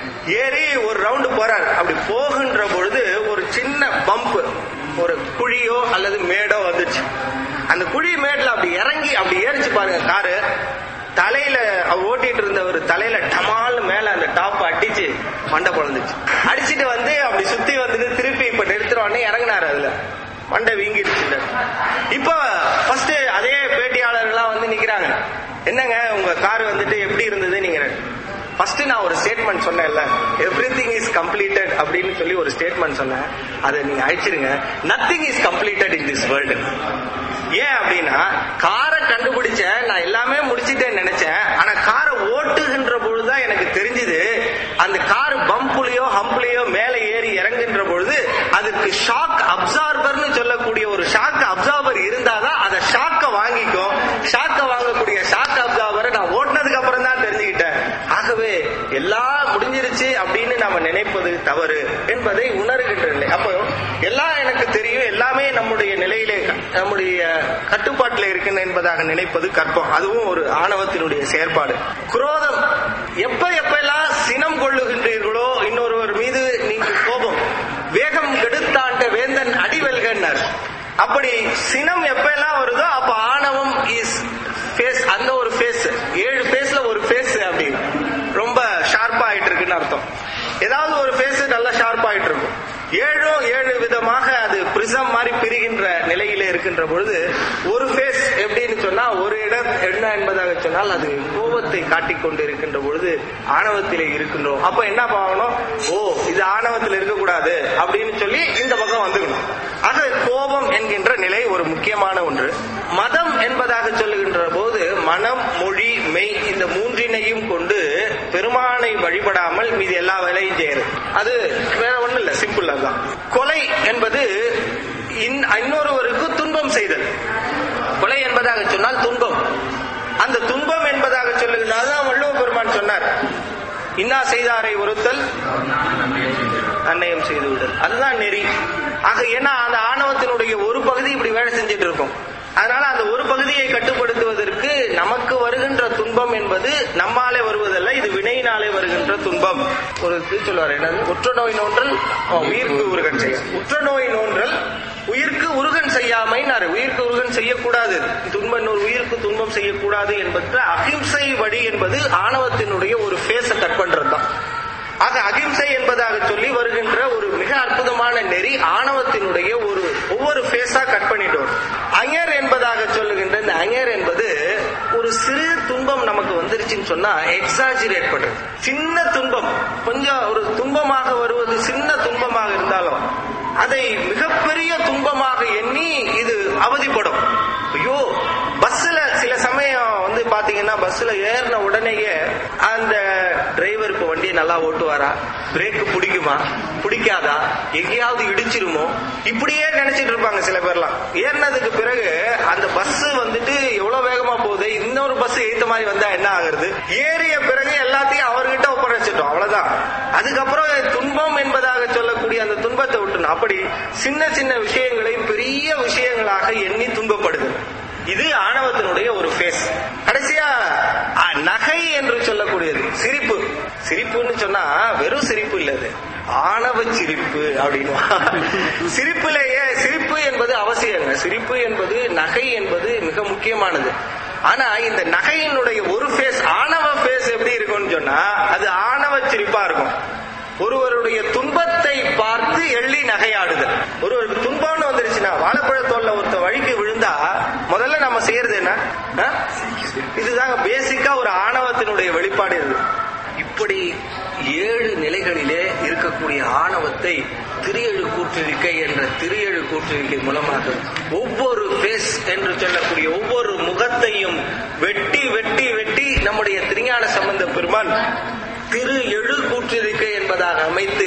ஏறி ஒரு ரவுண்டு போறார் அப்படி போகின்ற பொழுது ஒரு சின்ன பம்ப் ஒரு குழியோ அல்லது மேடோ வந்துச்சு அந்த குழி மேட்ல அப்படி இறங்கி அப்படி ஏறிச்சு பாருங்க காரு தலையில அவர் ஓட்டிட்டு இருந்தவர் தலையில டமால்னு மேல அந்த டாப் அடிச்சு மண்டை பொழந்துச்சு அடிச்சிட்டு வந்து அப்படி சுத்தி வந்துட்டு திருப்பி இப்ப நிறுத்துறோடனே இறங்கினாரு அதுல மண்டை வீங்கிடுச்சு இப்ப ஃபர்ஸ்ட் அதே பேட்டியாளர்கள்லாம் வந்து நிக்கிறாங்க என்னங்க உங்க கார் வந்துட்டு எப்படி இருந்தது நீங்க ஃபர்ஸ்ட் நான் ஒரு ஸ்டேட்மெண்ட் சொன்னேன்ல எவ்ரி திங் இஸ் கம்ப்ளீட்டட் அப்படின்னு சொல்லி ஒரு ஸ்டேட்மெண்ட் சொன்னேன் அதை நீங்க அழிச்சிருங்க nothing is completed in this world ஏன் அப்படின்னா காரை கண்டுபிடிச்சேன் நான் எல்லாமே முடிச்சிட்டேன்னு நினைச்சேன் ஆனா காரை ஓட்டுகின்ற பொழுதுதான் எனக்கு தெரிஞ்சது அந்த கார் பம்புலயோ ஹம்புலயோ மேலே ஏறி இறங்குகின்ற பொழுது அதுக்கு ஷாக் அப்சார்பர்னு சொல்லக்கூடிய ஒரு ஷாக் அப்சார்பர் இருந்தாதான் அதை ஷாக்க வாங்கிக்கும் ஷாக்க வாங்கக்கூடிய ஷாக் அப்சார்பரை நான் ஓட்டினதுக்கு அப்புறம் தான் தெரிஞ்சுக்கிட்டேன் ஆகவே எல்லாம் முடிஞ்சிருச்சு அப்படின்னு நாம நினைப்பது தவறு என்பதை உணர்கின்ற நிலை அப்போ எல்லாம் எனக்கு தெரியும் எல்லாமே நம்முடைய நிலையிலே நம்முடைய கட்டுப்பாட்டில் இருக்கின்ற என்பதாக நினைப்பது கற்பம் அதுவும் ஒரு ஆணவத்தினுடைய செயற்பாடு குரோதம் எப்ப எப்பெல்லாம் சினம் கொள்ளுகின்றீர்களோ இன்னொருவர் மீது நீங்கள் கோபம் வேகம் கெடுத்தாண்ட வேந்தன் அடிவெல்கன்னார் அப்படி சினம் எப்பெல்லாம் வருதோ அப்ப ஆணவம் இஸ் ஃபேஸ் அந்த ஒரு ஃபேஸ் ஏழு ஃபேஸ்ல ஒரு ஃபேஸ் அப்படி ரொம்ப ஷார்ப்பா ஆயிட்டு இருக்குன்னு அர்த்தம் ஏதாவது ஒரு ஃபேஸ் நல்லா ஷார்ப்பா ஆயிட்டு இருக்கும் ஏழும் ஏழு விதமாக அது பிரிசம் மாதிரி பிரிகின்ற நிலையில இருக்கின்ற பொழுது ஒரு ஃபேஸ் எப்படின்னு சொன்னா ஒரு இடம் என்ன என்பதாக சொன்னால் அது கோபத்தை காட்டிக் கொண்டு இருக்கின்ற பொழுது ஆணவத்திலே இருக்கின்றோம் அப்ப என்ன பார்க்கணும் ஓ இது ஆணவத்தில் இருக்கக்கூடாது அப்படின்னு சொல்லி இந்த பக்கம் வந்துக்கணும் ஆக கோபம் என்கின்ற நிலை ஒரு முக்கியமான ஒன்று மதம் என்பதாக சொல்லுகின்ற போது மனம் மொழி மெய் இந்த மூன்றினையும் கொண்டு பெருமானை வழிபடாமல் மீது எல்லா வேலையும் செய்யறது அது வேற ஒண்ணும் இல்ல சிம்பிள் அதுதான் கொலை என்பது இன்- இன்னொருவருக்கு துன்பம் செய்தல் கொலை என்பதாக சொன்னால் துன்பம் அந்த துன்பம் என்பதாக சொல்லுகின்ற அதான் வள்ளுவ பெருமான் சொன்னார் இன்னா செய்தாரை ஒருத்தல் அன்னையம் செய்து விடல் அதுதான் நெறி ஆக ஏன்னா அந்த ஆணவத்தினுடைய ஒரு பகுதி இப்படி வேலை செஞ்சுட்டு இருக்கும் அதனால அந்த ஒரு பகுதியை கட்டுப்படுத்துவதற்கு நமக்கு வருகின்ற துன்பம் என்பது நம்மாலே வருவதல்ல இது வினையினாலே வருகின்ற துன்பம் ஒரு இது சொல்லுவார் என்னது உற்ற நோய் நோன்றல் ஆ, உயிர்க்கு உருகன் செய்ய உற்ற நோய் நோன்றல் உயிர்க்கு உருகன் செய்யாமைனாரு உயிர்க்கு உருகன் செய்யக்கூடாது துன்பம் இன்னொரு உயிருக்கு துன்பம் செய்யக்கூடாது என்பது அகிம்சை வழி என்பது ஆணவத்தினுடைய ஒரு ஃபேஸ கட் பண்றதுதான் ஆக அகிம்சை என்பதாக சொல்லி வருகின்ற ஒரு மிக அற்புதமான நெறி ஆணவத்தினுடைய ஒரு ஒவ்வொரு ஃபேஸா கட் பண்ணிட்டு வரும் அயர் என்பதாக சொல்லுகின்ற இந்த அயர் என்பது ஒரு சிறு துன்பம் நமக்கு வந்துருச்சுன்னு சொன்னா எக்ஸாஜிரேட் பண்றது சின்ன துன்பம் கொஞ்சம் ஒரு துன்பமாக வருவது சின்ன துன்பமாக இருந்தாலும் அதை மிகப்பெரிய துன்பமாக எண்ணி இது அவதிப்படும் ஐயோ பஸ்ல சில சமயம் வந்து பாத்தீங்கன்னா பஸ்ல ஏறின உடனேயே அந்த டிரைவர் இப்ப வண்டியை நல்லா ஓட்டுவாரா பிரேக் பிடிக்குமா பிடிக்காதா எங்கேயாவது இடிச்சிருமோ இப்படியே நினைச்சிட்டு இருப்பாங்க சில பேர்லாம் ஏறினதுக்கு பிறகு அந்த பஸ் வந்துட்டு எவ்வளவு வேகமா போகுது இன்னொரு பஸ் ஏத்த மாதிரி வந்தா என்ன ஆகுறது ஏறிய பிறகு எல்லாத்தையும் அவர்கிட்ட ஒப்படைச்சிட்டோம் அவ்வளவுதான் அதுக்கப்புறம் துன்பம் என்பதாக சொல்லக்கூடிய அந்த துன்பத்தை விட்டுணும் அப்படி சின்ன சின்ன விஷயங்களை பெரிய விஷயங்களாக எண்ணி துன்பப்படுது இது ஆணவத்தினுடைய ஒரு ஃபேஸ் கடைசியா அ, நகை என்று சொல்லக்கூடியது சிரிப்பு சிரிப்புன்னு சொன்னா வெறும் சிரிப்பு இல்ல அது ஆணவ சிரிப்பு அப்படின்னு சிரிப்பிலேயே சிரிப்பு என்பது அவசியங்க சிரிப்பு என்பது நகை என்பது மிக முக்கியமானது ஆனா இந்த நகையினுடைய ஒரு ஃபேஸ் ஆணவ ஃபேஸ் எப்படி இருக்கும்னு சொன்னா அது ஆணவ சிரிப்பா இருக்கும் ஒருவருடைய துன்பத்தை பார்த்து எள்ளி நகையாடுதல் ஒருவருக்கு துன்பம்னு வந்துருச்சுன்னா வாழைப்பழத்தோல்ல ஒருத்த வழிக்கு விழுந்தா முதல்ல நம்ம செய்யறது என்ன ஆ? இதுதாங்க பேசிக்கா ஒரு ஆணவத்தினுடைய வெளிப்பாடு இது இப்படி ஏழு நிலைகளிலே இருக்கக்கூடிய ஆணவத்தை திரியழு கூற்றிருக்கை என்ற திரியழு கூற்றிருக்கை மூலமாக ஒவ்வொரு பேஸ் என்று சொல்லக்கூடிய ஒவ்வொரு முகத்தையும் வெட்டி வெட்டி வெட்டி நம்முடைய திருஞான சம்பந்த பெருமான் திரு எழு கூற்றிருக்கை என்பதாக அமைத்து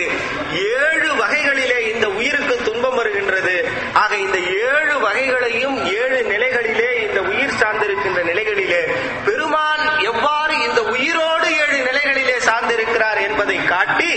ஏழு வகைகளிலே இந்த உயிருக்கு துன்பம் வருகின்றது ஆக இந்த ஏழு வகைகளையும் ஏழு நிலைகளிலே இந்த உயிர் சார்ந்திருக்கின்ற நிலைகளிலே பெருமான் எவ்வாறு இந்த உயிரோடு ஏழு நிலைகளிலே சார்ந்திருக்கிறார் என்பதை காட்டி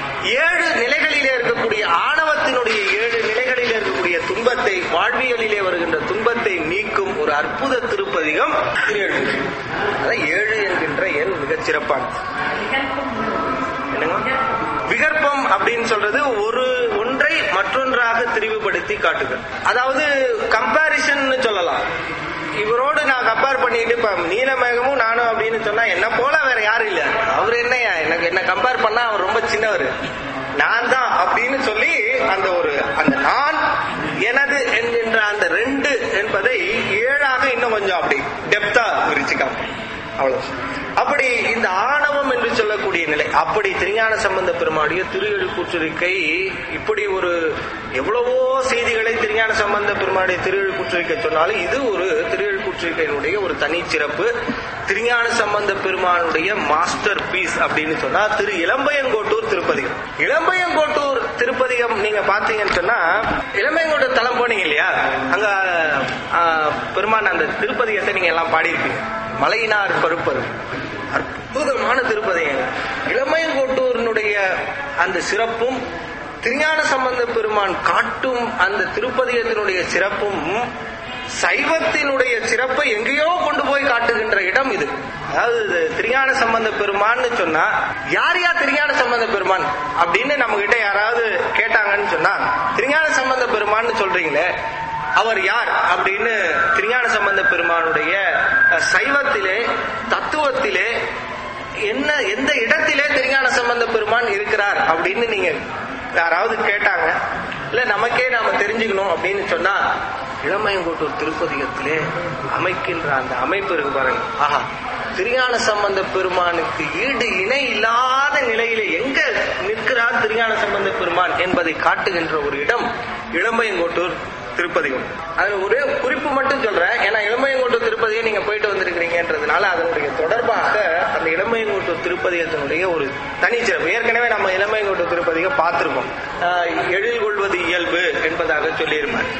ஏழு நிலைகளிலே இருக்கக்கூடிய ஆணவத்தினுடைய ஏழு நிலைகளிலே இருக்கக்கூடிய துன்பத்தை வாழ்வியலிலே வருகின்ற துன்பத்தை நீக்கும் ஒரு அற்புத திருப்பதிகம் திருஏழு அதான் ஏழு என்கின்ற எண் மிகச் சிறப்பானது என்னங்க விகற்பம் அப்படின்னு சொல்றது ஒரு ஒன்றை மற்றொன்றாக திரிவுபடுத்தி காட்டுதல் அதாவது கம்பாரிசன் சொல்லலாம் இவரோடு நான் கம்பேர் பண்ணிட்டு இப்ப நீலமேகமும் நானும் அப்படின்னு சொன்னா என்ன போல வேற யாரும் இல்ல அவர் என்னையா எனக்கு என்ன கம்பேர் பண்ணா அவர் ரொம்ப சின்னவர் நான் தான் அப்படின்னு சொல்லி அந்த ஒரு அந்த நான் எனது என்கின்ற அந்த ரெண்டு என்பதை ஏழாக இன்னும் கொஞ்சம் அப்படி டெப்தா விரிச்சு காப்போம் அவ்வளவு அப்படி இந்த ஆணவம் என்று சொல்லக்கூடிய நிலை அப்படி திருஞான சம்பந்த பெருமாடிய திரு கூற்றுரிக்கை இப்படி ஒரு எவ்வளவோ செய்திகளை திருஞான சம்பந்த பெருமாடைய திரு கூற்றுரிக்கை சொன்னாலும் இது ஒரு திரு கூற்றுரிக்கையினுடைய ஒரு தனிச்சிறப்பு திருஞான சம்பந்த பெருமானுடைய மாஸ்டர் பீஸ் அப்படின்னு சொன்னா திரு இளம்பையங்கோட்டூர் திருப்பதிகம் இளம்பையங்கோட்டூர் திருப்பதிகம் நீங்க பாத்தீங்கன்னு சொன்னா இளம்பையங்கோட்டூர் தலம் போனீங்க இல்லையா அங்க ஆ, பெருமான் அந்த திருப்பதிகத்தை நீங்க எல்லாம் பாடியிருப்பீங்க மலையினார் பருப்பது அற்புதமான திருப்பதிகம் இளமையங்கோட்டூரினுடைய அந்த சிறப்பும் திருஞான சம்பந்த பெருமான் காட்டும் அந்த திருப்பதிகத்தினுடைய சிறப்பும் சைவத்தினுடைய சிறப்பை எங்கேயோ கொண்டு போய் காட்டுகின்ற இடம் இது அதாவது இது திருஞான சம்பந்த பெருமான்னு சொன்னா யார் யார் திருஞான சம்பந்த பெருமான் அப்படின்னு நம்ம கிட்ட யாராவது கேட்டாங்கன்னு சொன்னா திருஞான சம்பந்த பெருமான்னு சொல்றீங்களே அவர் யார் அப்படின்னு திருஞான சம்பந்த பெருமானுடைய அஹ், சைவத்திலே தத்துவத்திலே என்ன எந்த இடத்திலே திருஞான சம்பந்த பெருமான் இருக்கிறார் அப்படின்னு நீங்க யாராவது கேட்டாங்க இல்ல நமக்கே நாம தெரிஞ்சுக்கணும் அப்படின்னு சொன்னா இளமையங்கோட்டூர் திருப்பதிகத்திலே அமைக்கின்ற அந்த அமைப்பு இருக்கு பாருங்க ஆஹா திருஞான சம்பந்த பெருமானுக்கு ஈடு இணை இல்லாத நிலையில எங்க நிற்கிறார் திருஞான சம்பந்த பெருமான் என்பதை காட்டுகின்ற ஒரு இடம் இளம்பையங்கோட்டூர் திருப்பதிகம் அது ஒரே குறிப்பு மட்டும் சொல்றேன் ஏன்னா இளம்பையங்கோட்டூர் திருப்பதியை நீங்க போயிட்டு வந்திருக்கிறீங்கன்றதுனால அதனுடைய தொடர்பாக அந்த இளம்பையங்கோட்டூர் திருப்பதிகத்தினுடைய ஒரு தனிச்சிறப்பு ஏற்கனவே நம்ம இளம்பையங்கோட்டூர் திருப்பதியை பார்த்திருக்கோம் ஆஹ் எழில் கொள்வது இயல்பு என்பதாக சொல்லியிருப்பார்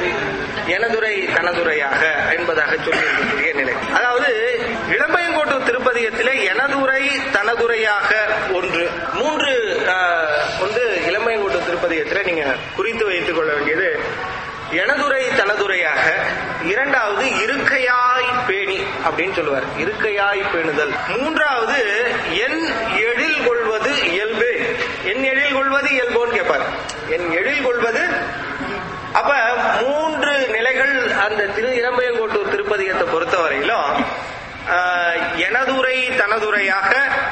எனதுரை தனதுரையாக என்பதாக சொல்லியிருக்கக்கூடிய நிலை அதாவது இளம்பையங்கோட்டூர் திருப்பதிகத்திலே எனதுரை தனதுரையாக ஒன்று மூன்று ஆஹ், வந்து இளம்பையங்கோட்டூர் திருப்பதிகத்திலே நீங்க குறித்து வைத்துக் கொள்ள வேண்டியது எனதுரை தனதுரையாக இரண்டாவது இருக்கையாய் பேணி அப்படின்னு சொல்லுவார் இருக்கையாய் பேணுதல் மூன்றாவது என் எழில் கொள்வது இயல்பு என் எழில் கொள்வது இயல்போன்னு கேட்பார் என் எழில் கொள்வது அப்ப மூன்று நிலைகள் அந்த திரு இளம்பையங்கோட்டூர் திருப்பதிகத்தை பொறுத்தவரையிலும் ஆஹ், எனதுரை தனதுரையாக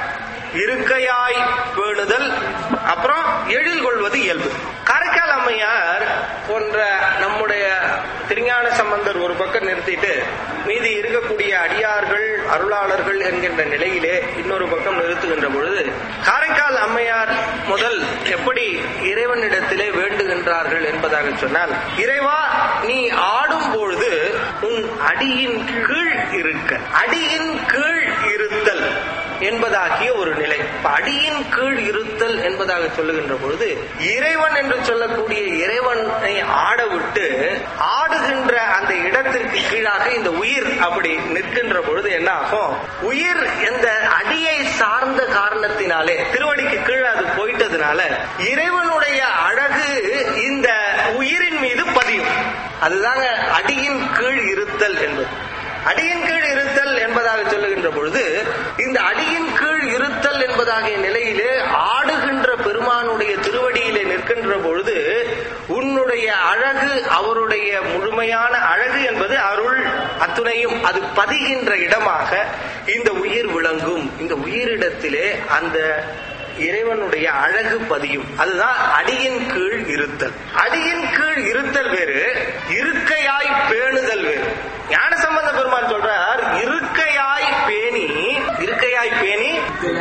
இருக்கையாய் பேணுதல் அப்புறம் எழில் கொள்வது இயல்பு காரைக்கால் அம்மையார் போன்ற நம்முடைய திருஞான சம்பந்தர் ஒரு பக்கம் நிறுத்திட்டு மீதி இருக்கக்கூடிய அடியார்கள் அருளாளர்கள் என்கின்ற நிலையிலே இன்னொரு பக்கம் நிறுத்துகின்ற பொழுது காரைக்கால் அம்மையார் முதல் எப்படி இறைவனிடத்திலே வேண்டுகின்றார்கள் என்பதாக சொன்னால் இறைவா நீ ஆடும் பொழுது உன் அடியின் கீழ் இருக்க அடியின் கீழ் இருத்தல் என்பதாகிய ஒரு நிலை இப்ப அடியின் கீழ் இருத்தல் என்பதாக சொல்லுகின்ற பொழுது இறைவன் என்று சொல்லக்கூடிய இறைவனை ஆட விட்டு ஆடுகின்ற அந்த இடத்திற்கு கீழாக இந்த உயிர் அப்படி நிற்கின்ற பொழுது என்ன ஆகும் உயிர் இந்த அடியை சார்ந்த காரணத்தினாலே திருவடிக்கு கீழே அது போயிட்டதுனால இறைவனுடைய அழகு இந்த உயிரின் மீது பதியும் அதுதாங்க அடியின் கீழ் இருத்தல் என்பது அடியின் கீழ் இருத்தல் என்பதாக சொல்லுகின்ற பொழுது இந்த அடியின் கீழ் இருத்தல் என்பதாகிய நிலையிலே ஆடுகின்ற பெருமானுடைய திருவடியிலே நிற்கின்ற பொழுது உன்னுடைய அழகு அவருடைய முழுமையான அழகு என்பது அருள் அத்துணையும் அது பதிகின்ற இடமாக இந்த உயிர் விளங்கும் இந்த உயிரிடத்திலே அந்த இறைவனுடைய அழகு பதியும் அதுதான் அடியின் கீழ் இருத்தல் அடியின் கீழ் இருத்தல் வேறு இருக்கையாய் பேணுதல் வேறு ஞான சம்பந்த பெருமான் சொல்றார் இருக்கையாய் பேணி இருக்கையாய் பேணி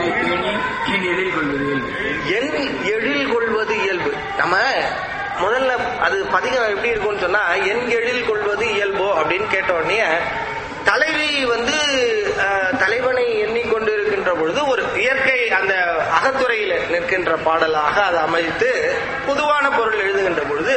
என் எழில் கொள்வது இயல்பு நம்ம முதல்ல அது பதிகம் எப்படி இருக்கும்னு சொன்னா என் எழில் கொள்வது இயல்போ அப்படின்னு கேட்ட உடனே தலைவி வந்து அஹ், தலைவனை எண்ணிக்கொண்டு இருக்கின்ற பொழுது ஒரு இயற்கை அந்த அகத்துறையில நிற்கின்ற பாடலாக அதை அமைத்து பொதுவான பொருள் எழுதுகின்ற பொழுது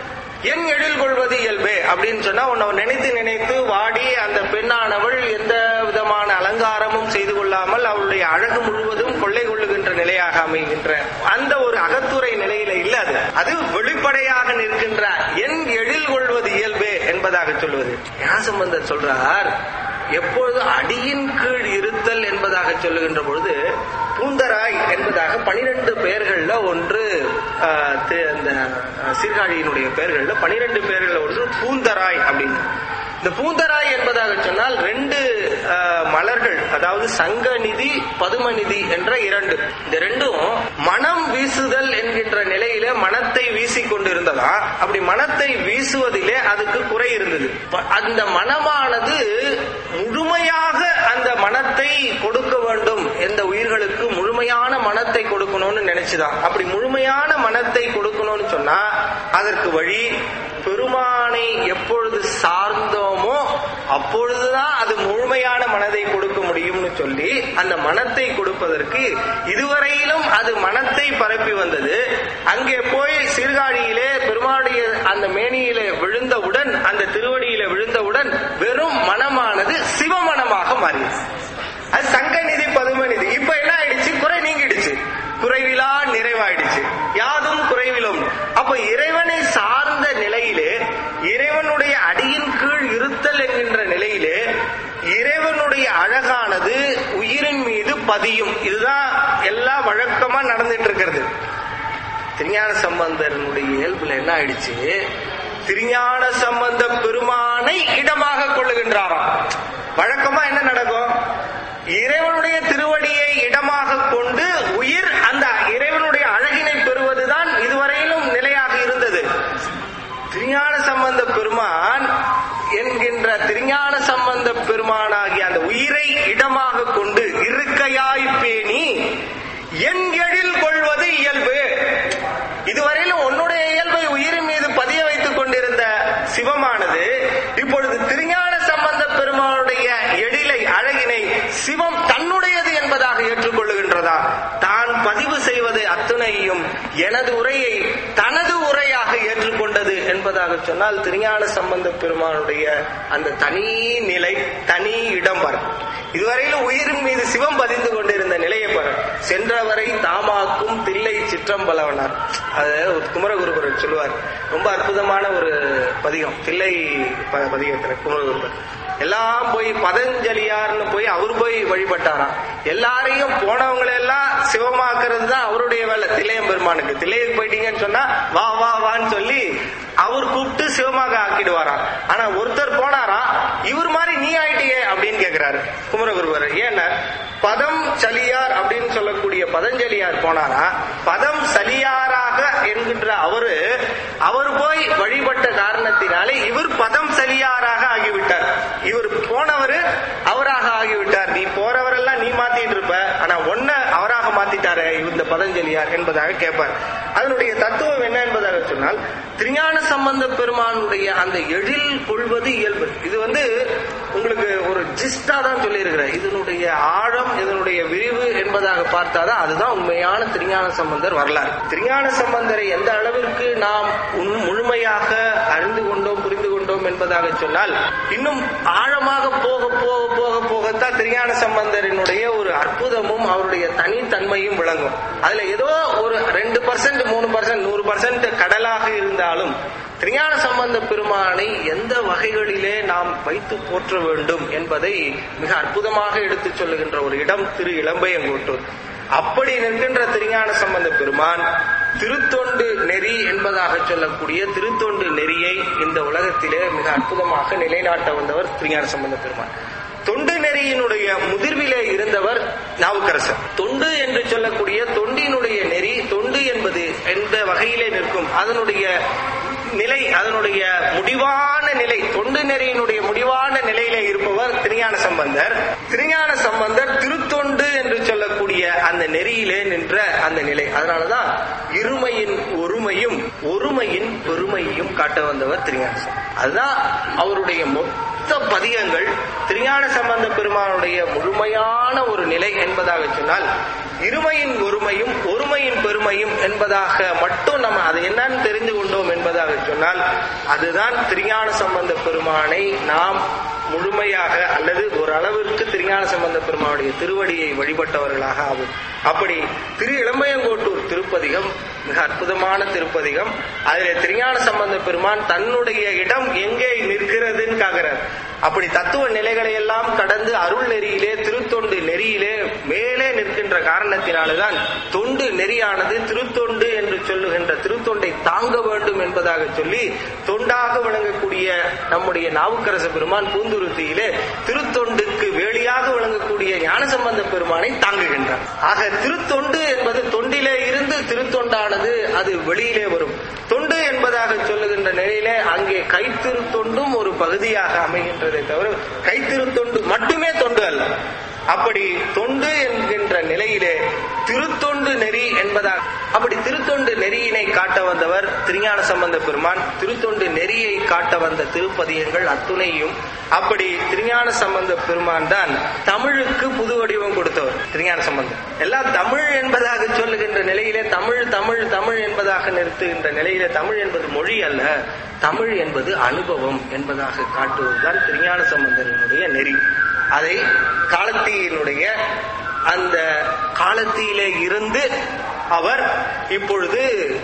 என் எழில் கொள்வது இயல்பே அப்படின்னு சொன்னா உன்னை நினைத்து நினைத்து வாடி அந்த பெண்ணானவள் எந்த விதமான அலங்காரமும் செய்து கொள்ளாமல் அவளுடைய அழகு முழுவதும் கொள்ளை கொள்ளுகின்ற நிலையாக அமைகின்ற அந்த ஒரு அகத்துறை நிலையில இல்ல அது அது வெளிப்படையாக நிற்கின்ற என் எழில் கொள்வது இயல்பே என்பதாக சொல்வது ஞாசம்பந்தர் சொல்றார் எப்பொழுது அடியின் கீழ் இருத்தல் என்பதாக சொல்லுகின்ற பொழுது பூந்தராய் என்பதாக பனிரெண்டு பெயர்கள்ல ஒன்று ஆஹ், தி- அந்த ஆஹ், சீர்காழியினுடைய பெயர்கள்ல பனிரெண்டு பெயர்கள்ல ஒன்று பூந்தராய் அப்படின்னு இந்த பூந்தராய் என்பதாக சொன்னால் ரெண்டு ஆஹ், மலர்கள் அதாவது சங்கநிதி பதுமநிதி என்ற இரண்டு இந்த ரெண்டும் மனம் வீசுதல் என்கின்ற நிலையில மனத்தை வீசிக் கொண்டிருந்ததா அப்படி மனத்தை வீசுவதிலே அதுக்கு குறை இருந்தது ப- அந்த மனமானது முழுமையாக அந்த மனத்தை கொடுக்க வேண்டும் எந்த உயிர்களுக்கு முழுமையான மனத்தை கொடுக்கணும்னு நினைச்சுதான் அப்படி முழுமையான மனத்தை கொடுக்கணும்னு சொன்னா அதற்கு வழி பெருமானை எப்பொழுது சார்ந்தோமோ அப்பொழுதுதான் அது முழுமையான மனதை கொடுக்க முடியும்னு சொல்லி அந்த மனத்தை கொடுப்பதற்கு இதுவரையிலும் அது மனத்தை பரப்பி வந்தது அங்கே போய் சீர்காழியிலே பெருமாளுடைய அந்த மேனியிலே விழுந்தவுடன் அந்த திருவடியிலே விழுந்தவுடன் வெறும் மனமானது சிவமனமாக மாறியது அது சங்கநிதி பதுமநிதி இப்ப என்ன ஆயிடுச்சு குறை நீங்கிடுச்சு குறைவிலா நிறைவாயிடுச்சு யாதும் குறைவிலும் அப்ப இறைவனை சார்ந்த நிலையிலே இறைவனுடைய அடியின் கீழ் இருத்தல் என்கின்ற நிலையிலே இறைவனுடைய அழகானது உயிரின் மீது பதியும் இதுதான் எல்லா வழக்கமா நடந்துட்டு இருக்கிறது திருஞான சம்பந்தனுடைய இயல்புல என்ன ஆயிடுச்சு திருஞான சம்பந்த பெருமானை இடமாக கொள்ளுகின்றாராம் வழக்கமா என்ன நடக்கும் இறைவனுடைய திருவடியை இடமாக கொண்டு உயிர் அந்த இறைவனுடைய அழகினை பெறுவதுதான் இதுவரை நிலை இடமாக கொண்டு இருக்கையாய் பேணி என் எழில் கொள்வது இயல்பு இதுவரையிலும் உன்னுடைய இயல்பை உயிரின் மீது பதிய வைத்துக் கொண்டிருந்த சிவமானது இப்பொழுது திருஞான சம்பந்த பெருமானுடைய எழிலை அழகினை சிவம் தன்னுடையது என்பதாக ஏற்றுக்கொள்ளுகின்றதா தான் பதிவு செய்வது அத்துணையும் எனது உரையை தனது உரையாக ஏற்றுக்கொண்டது என்பதாக சொன்னால் திருஞான சம்பந்த பெருமானுடைய அந்த தனி நிலை தனி இடம் பார் இதுவரையிலும் உயிரின் மீது சிவம் பதிந்து கொண்டிருந்த நிலையை பாரு சென்றவரை தாமாக்கும் தில்லை சிற்றம்பலவனார் அது ஒரு குமரகுருபரர் சொல்லுவார் ரொம்ப அற்புதமான ஒரு பதிகம் தில்லை ப- பதிகத்துல குமரகுருபர் எல்லாம் போய் பதஞ்சலியார்னு போய் அவர் போய் வழிபட்டாராம் எல்லாரையும் போனவங்களை எல்லாம் சிவமாக்குறது தான் அவருடைய வேலை தில்லையம் பெருமானுக்கு தில்லையுக்கு போயிட்டீங்கன்னு சொன்னா வா வா வான்னு சொல்லி அவர் கூப்பிட்டு சிவமாக ஆக்கிடுவாராம் ஆனா ஒருத்தர் போனாராம் இவர் மாதிரி நீ ஆயிட்டியே அப்படின்னு கேக்குறாரு குமரகுருவர் ஏன்னா பதம் சலியார் அப்படின்னு சொல்லக்கூடிய பதஞ்சலியார் போனாரா பதம் சலியாராக என்கின்ற அவரு அவர் போய் வழிபட்ட காரணத்தினாலே இவர் பதம் சலியாராக ஆகிவிட்டார் இவர் போனவர் அவராக ஆகிவிட்டார் நீ போறவரெல்லாம் நீ மாத்திட்டு இருப்ப ஆனா ஒன்ன அவராக மாத்திட்டாரு இந்த பதஞ்சலியார் என்பதாக கேட்பார் அதனுடைய தத்துவம் என்ன என்பதாக சொன்னால் திருஞான சம்பந்த பெருமானுடைய அந்த எழில் கொள்வது இயல்பு இது வந்து உங்களுக்கு ஒரு ஜிஸ்டா தான் சொல்லியிருக்கிறேன் இதனுடைய ஆழம் இதனுடைய விரிவு என்பதாக பார்த்தாதான் அதுதான் உண்மையான திருஞான சம்பந்தர் வரலாறு திருஞான சம்பந்தரை எந்த அளவிற்கு நாம் உண்- முழுமையாக அறிந்து கொண்டோம் புரிந்து கொண்டோம் என்பதாக சொன்னால் இன்னும் ஆழமாக போக போக போக போகத்தான் திருஞான சம்பந்தரினுடைய ஒரு அற்புதமும் அவருடைய தனித்தன்மையும் விளங்கும் அதுல ஏதோ ஒரு ரெண்டு பர்சன்ட் மூணு பர்சன்ட் நூறு பர்சன்ட் கடலாக இருந்தாலும் திருஞான சம்பந்த பெருமானை எந்த வகைகளிலே நாம் வைத்து போற்ற வேண்டும் என்பதை மிக அற்புதமாக எடுத்துச் சொல்லுகின்ற ஒரு இடம் திரு இளம்பையங்கோட்டூர் அப்படி நிற்கின்ற திருஞான சம்பந்த பெருமான் திருத்தொண்டு நெறி என்பதாக சொல்லக்கூடிய திருத்தொண்டு நெறியை இந்த உலகத்திலே மிக அற்புதமாக நிலைநாட்ட வந்தவர் திருஞான சம்பந்த பெருமான் தொண்டு நெறியினுடைய முதிர்விலே இருந்தவர் நாவுக்கரசர் தொண்டு என்று சொல்லக்கூடிய தொண்டினுடைய நெறி தொண்டு என்பது எந்த வகையிலே நிற்கும் அதனுடைய நிலை அதனுடைய முடிவான நிலை தொண்டு நெறியினுடைய முடிவான நிலையிலே இருப்பவர் திருஞான சம்பந்தர் திருஞான சம்பந்தர் திருத்தொண்டு என்று சொல்லக்கூடிய அந்த நெறியிலே நின்ற அந்த நிலை அதனாலதான் இருமையின் ஒருமையும் ஒருமையின் பெருமையும் காட்ட வந்தவர் திருஞான சம்பந்தர் அதுதான் அவருடைய மொத்த பதிகங்கள் திருஞான சம்பந்த பெருமானுடைய முழுமையான ஒரு நிலை என்பதாக சொன்னால் இருமையின் ஒருமையும் ஒருமையின் பெருமையும் என்பதாக மட்டும் நம்ம அது என்னன்னு தெரிந்து கொண்டோம் என்பதாக சொன்னால் அதுதான் திருஞான சம்பந்த பெருமானை நாம் முழுமையாக அல்லது ஒரு அளவிற்கு திருஞான சம்பந்த பெருமானுடைய திருவடியை வழிபட்டவர்களாக ஆகும் அப்படி திரு இளம்பயங்கோட்டூர் திருப்பதிகம் மிக அற்புதமான திருப்பதிகம் அதில் திருஞான சம்பந்த பெருமான் தன்னுடைய இடம் எங்கே நிற்கிறதுன்னு காக்கிறார் அப்படி தத்துவ நிலைகளை எல்லாம் கடந்து அருள் நெறியிலே திருத்தொண்டு நெறியிலே மேலே நிற்கின்ற காரணத்தினால்தான் தொண்டு நெறியானது திருத்தொண்டு என்று சொல்லுகின்ற திருத்தொண்டை தாங்க வேண்டும் என்பதாக சொல்லி தொண்டாக விளங்கக்கூடிய நம்முடைய நாவுக்கரச பெருமான் பூந்துருத்தியிலே திருத்தொண்டுக்கு வேலியாக விளங்கக்கூடிய ஞானசம்பந்த பெருமானை தாங்குகின்றார் ஆக திருத்தொண்டு என்பது தொண்டிலே இருந்து திருத்தொண்டானது அது வெளியிலே வரும் தொண்டு என்பதாக சொல்லுகின்ற நிலையிலே அங்கே கைத்திருத்தொண்டும் ஒரு பகுதியாக அமைகின்றதை தவிர கைத்திருத்தொண்டு மட்டுமே தொண்டு அல்ல அப்படி தொண்டு என்கின்ற நிலையிலே திருத்தொண்டு நெறி என்பதாக அப்படி திருத்தொண்டு நெறியினை காட்ட வந்தவர் திருஞான சம்பந்த பெருமான் திருத்தொண்டு நெறியை காட்ட வந்த திருப்பதியங்கள் அத்துணையும் அப்படி திருஞான சம்பந்த பெருமான் தான் தமிழுக்கு புது வடிவம் கொடுத்தவர் திருஞான சம்பந்தம் எல்லாம் தமிழ் என்பதாக சொல்லுகின்ற நிலையிலே தமிழ் தமிழ் தமிழ் என்பதாக நிறுத்துகின்ற நிலையிலே தமிழ் என்பது மொழி அல்ல தமிழ் என்பது அனுபவம் என்பதாக காட்டுவதுதான் திருஞான சம்பந்தனுடைய நெறி அதை காலத்தியினுடைய அந்த காலத்திலே இருந்து அவர் இப்பொழுது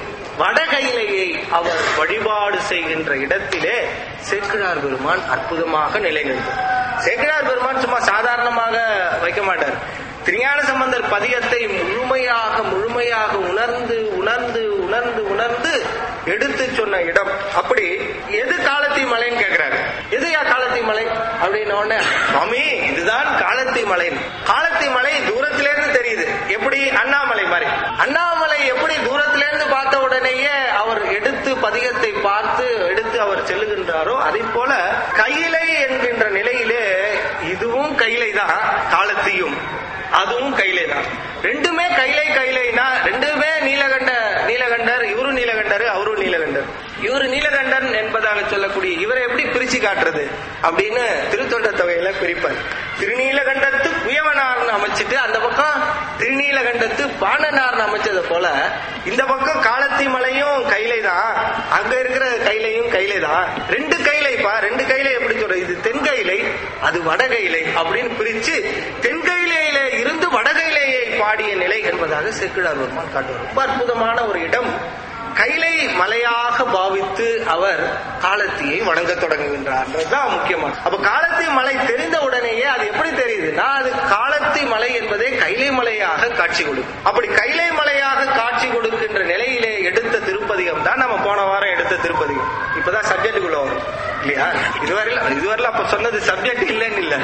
வடகையிலையை அவர் வழிபாடு செய்கின்ற இடத்திலே சேக்கிழார் பெருமான் அற்புதமாக நிலைநிறுத்தார் சேக்கிழார் பெருமான் சும்மா சாதாரணமாக வைக்க மாட்டார் திருஞான சம்பந்தர் பதியத்தை முழுமையாக முழுமையாக உணர்ந்து உணர்ந்து உணர்ந்து உணர்ந்து எடுத்து சொன்ன இடம் அப்படி எது காலத்தி மலைன்னு கேக்குறாரு எதுயா காலத்தி மலை அப்படின்னு உடனே சுவாமி இதுதான் காலத்தி மலை காலத்தி மலை தூரத்தில இருந்து தெரியுது எப்படி அண்ணாமலை மாதிரி அண்ணாமலை எப்படி தூரத்தில இருந்து பார்த்த உடனேயே அவர் எடுத்து பதிகத்தை பார்த்து எடுத்து அவர் செல்லுகின்றாரோ அதை போல கையிலை என்கின்ற நிலையிலே இதுவும் கைலை தான் காலத்தியும் அதுவும் கைலை தான் ரெண்டுமே கைலை கைலைனா ரெண்டுமே நீலகண்ட நீலகண்டர் இவரும் நீலகண்டர் அவரும் நீலகண்டர் இவரு நீலகண்டன் என்பதாக சொல்லக்கூடிய இவரை எப்படி பிரிச்சு காட்டுறது அப்படின்னு திருத்தொண்ட தொகையில பிரிப்பார் திருநீலகண்டத்து குயவனார்னு அமைச்சிட்டு அந்த பக்கம் திருநீலகண்டத்து பாணனார்னு அமைச்சது போல இந்த பக்கம் காலத்தி மலையும் கைலை தான் அங்க இருக்கிற கைலையும் கைலை தான் ரெண்டு கைலைப்பா ரெண்டு கைலை எப்படி சொல்றது இது தென்கைலை அது வடகைலை அப்படின்னு பிரிச்சு தென்கைலையில இருந்து வடகைலையை பாடிய நிலை என்பதாக செக்கிழார் பெருமான் காட்டுவார் ரொம்ப அற்புதமான ஒரு இடம் கைலை மலையாக பாவித்து அவர் காலத்தியை வணங்க தொடங்குகின்றார் முக்கியமான அப்ப காலத்தி மலை தெரிந்த உடனேயே அது எப்படி தெரியுதுன்னா அது காலத்தி மலை என்பதே கைலை மலையாக காட்சி கொடுக்கும் அப்படி கைலை மலையாக காட்சி கொடுக்கின்ற நிலையிலே எடுத்த திருப்பதிகம் தான் நம்ம போன வாரம் எடுத்த திருப்பதிகம் இப்பதான் சப்ஜெக்டுக்குள்ள வரும் இல்லையா இதுவரையில இதுவரையில அப்ப சொன்னது சப்ஜெக்ட் இல்லைன்னு இல்ல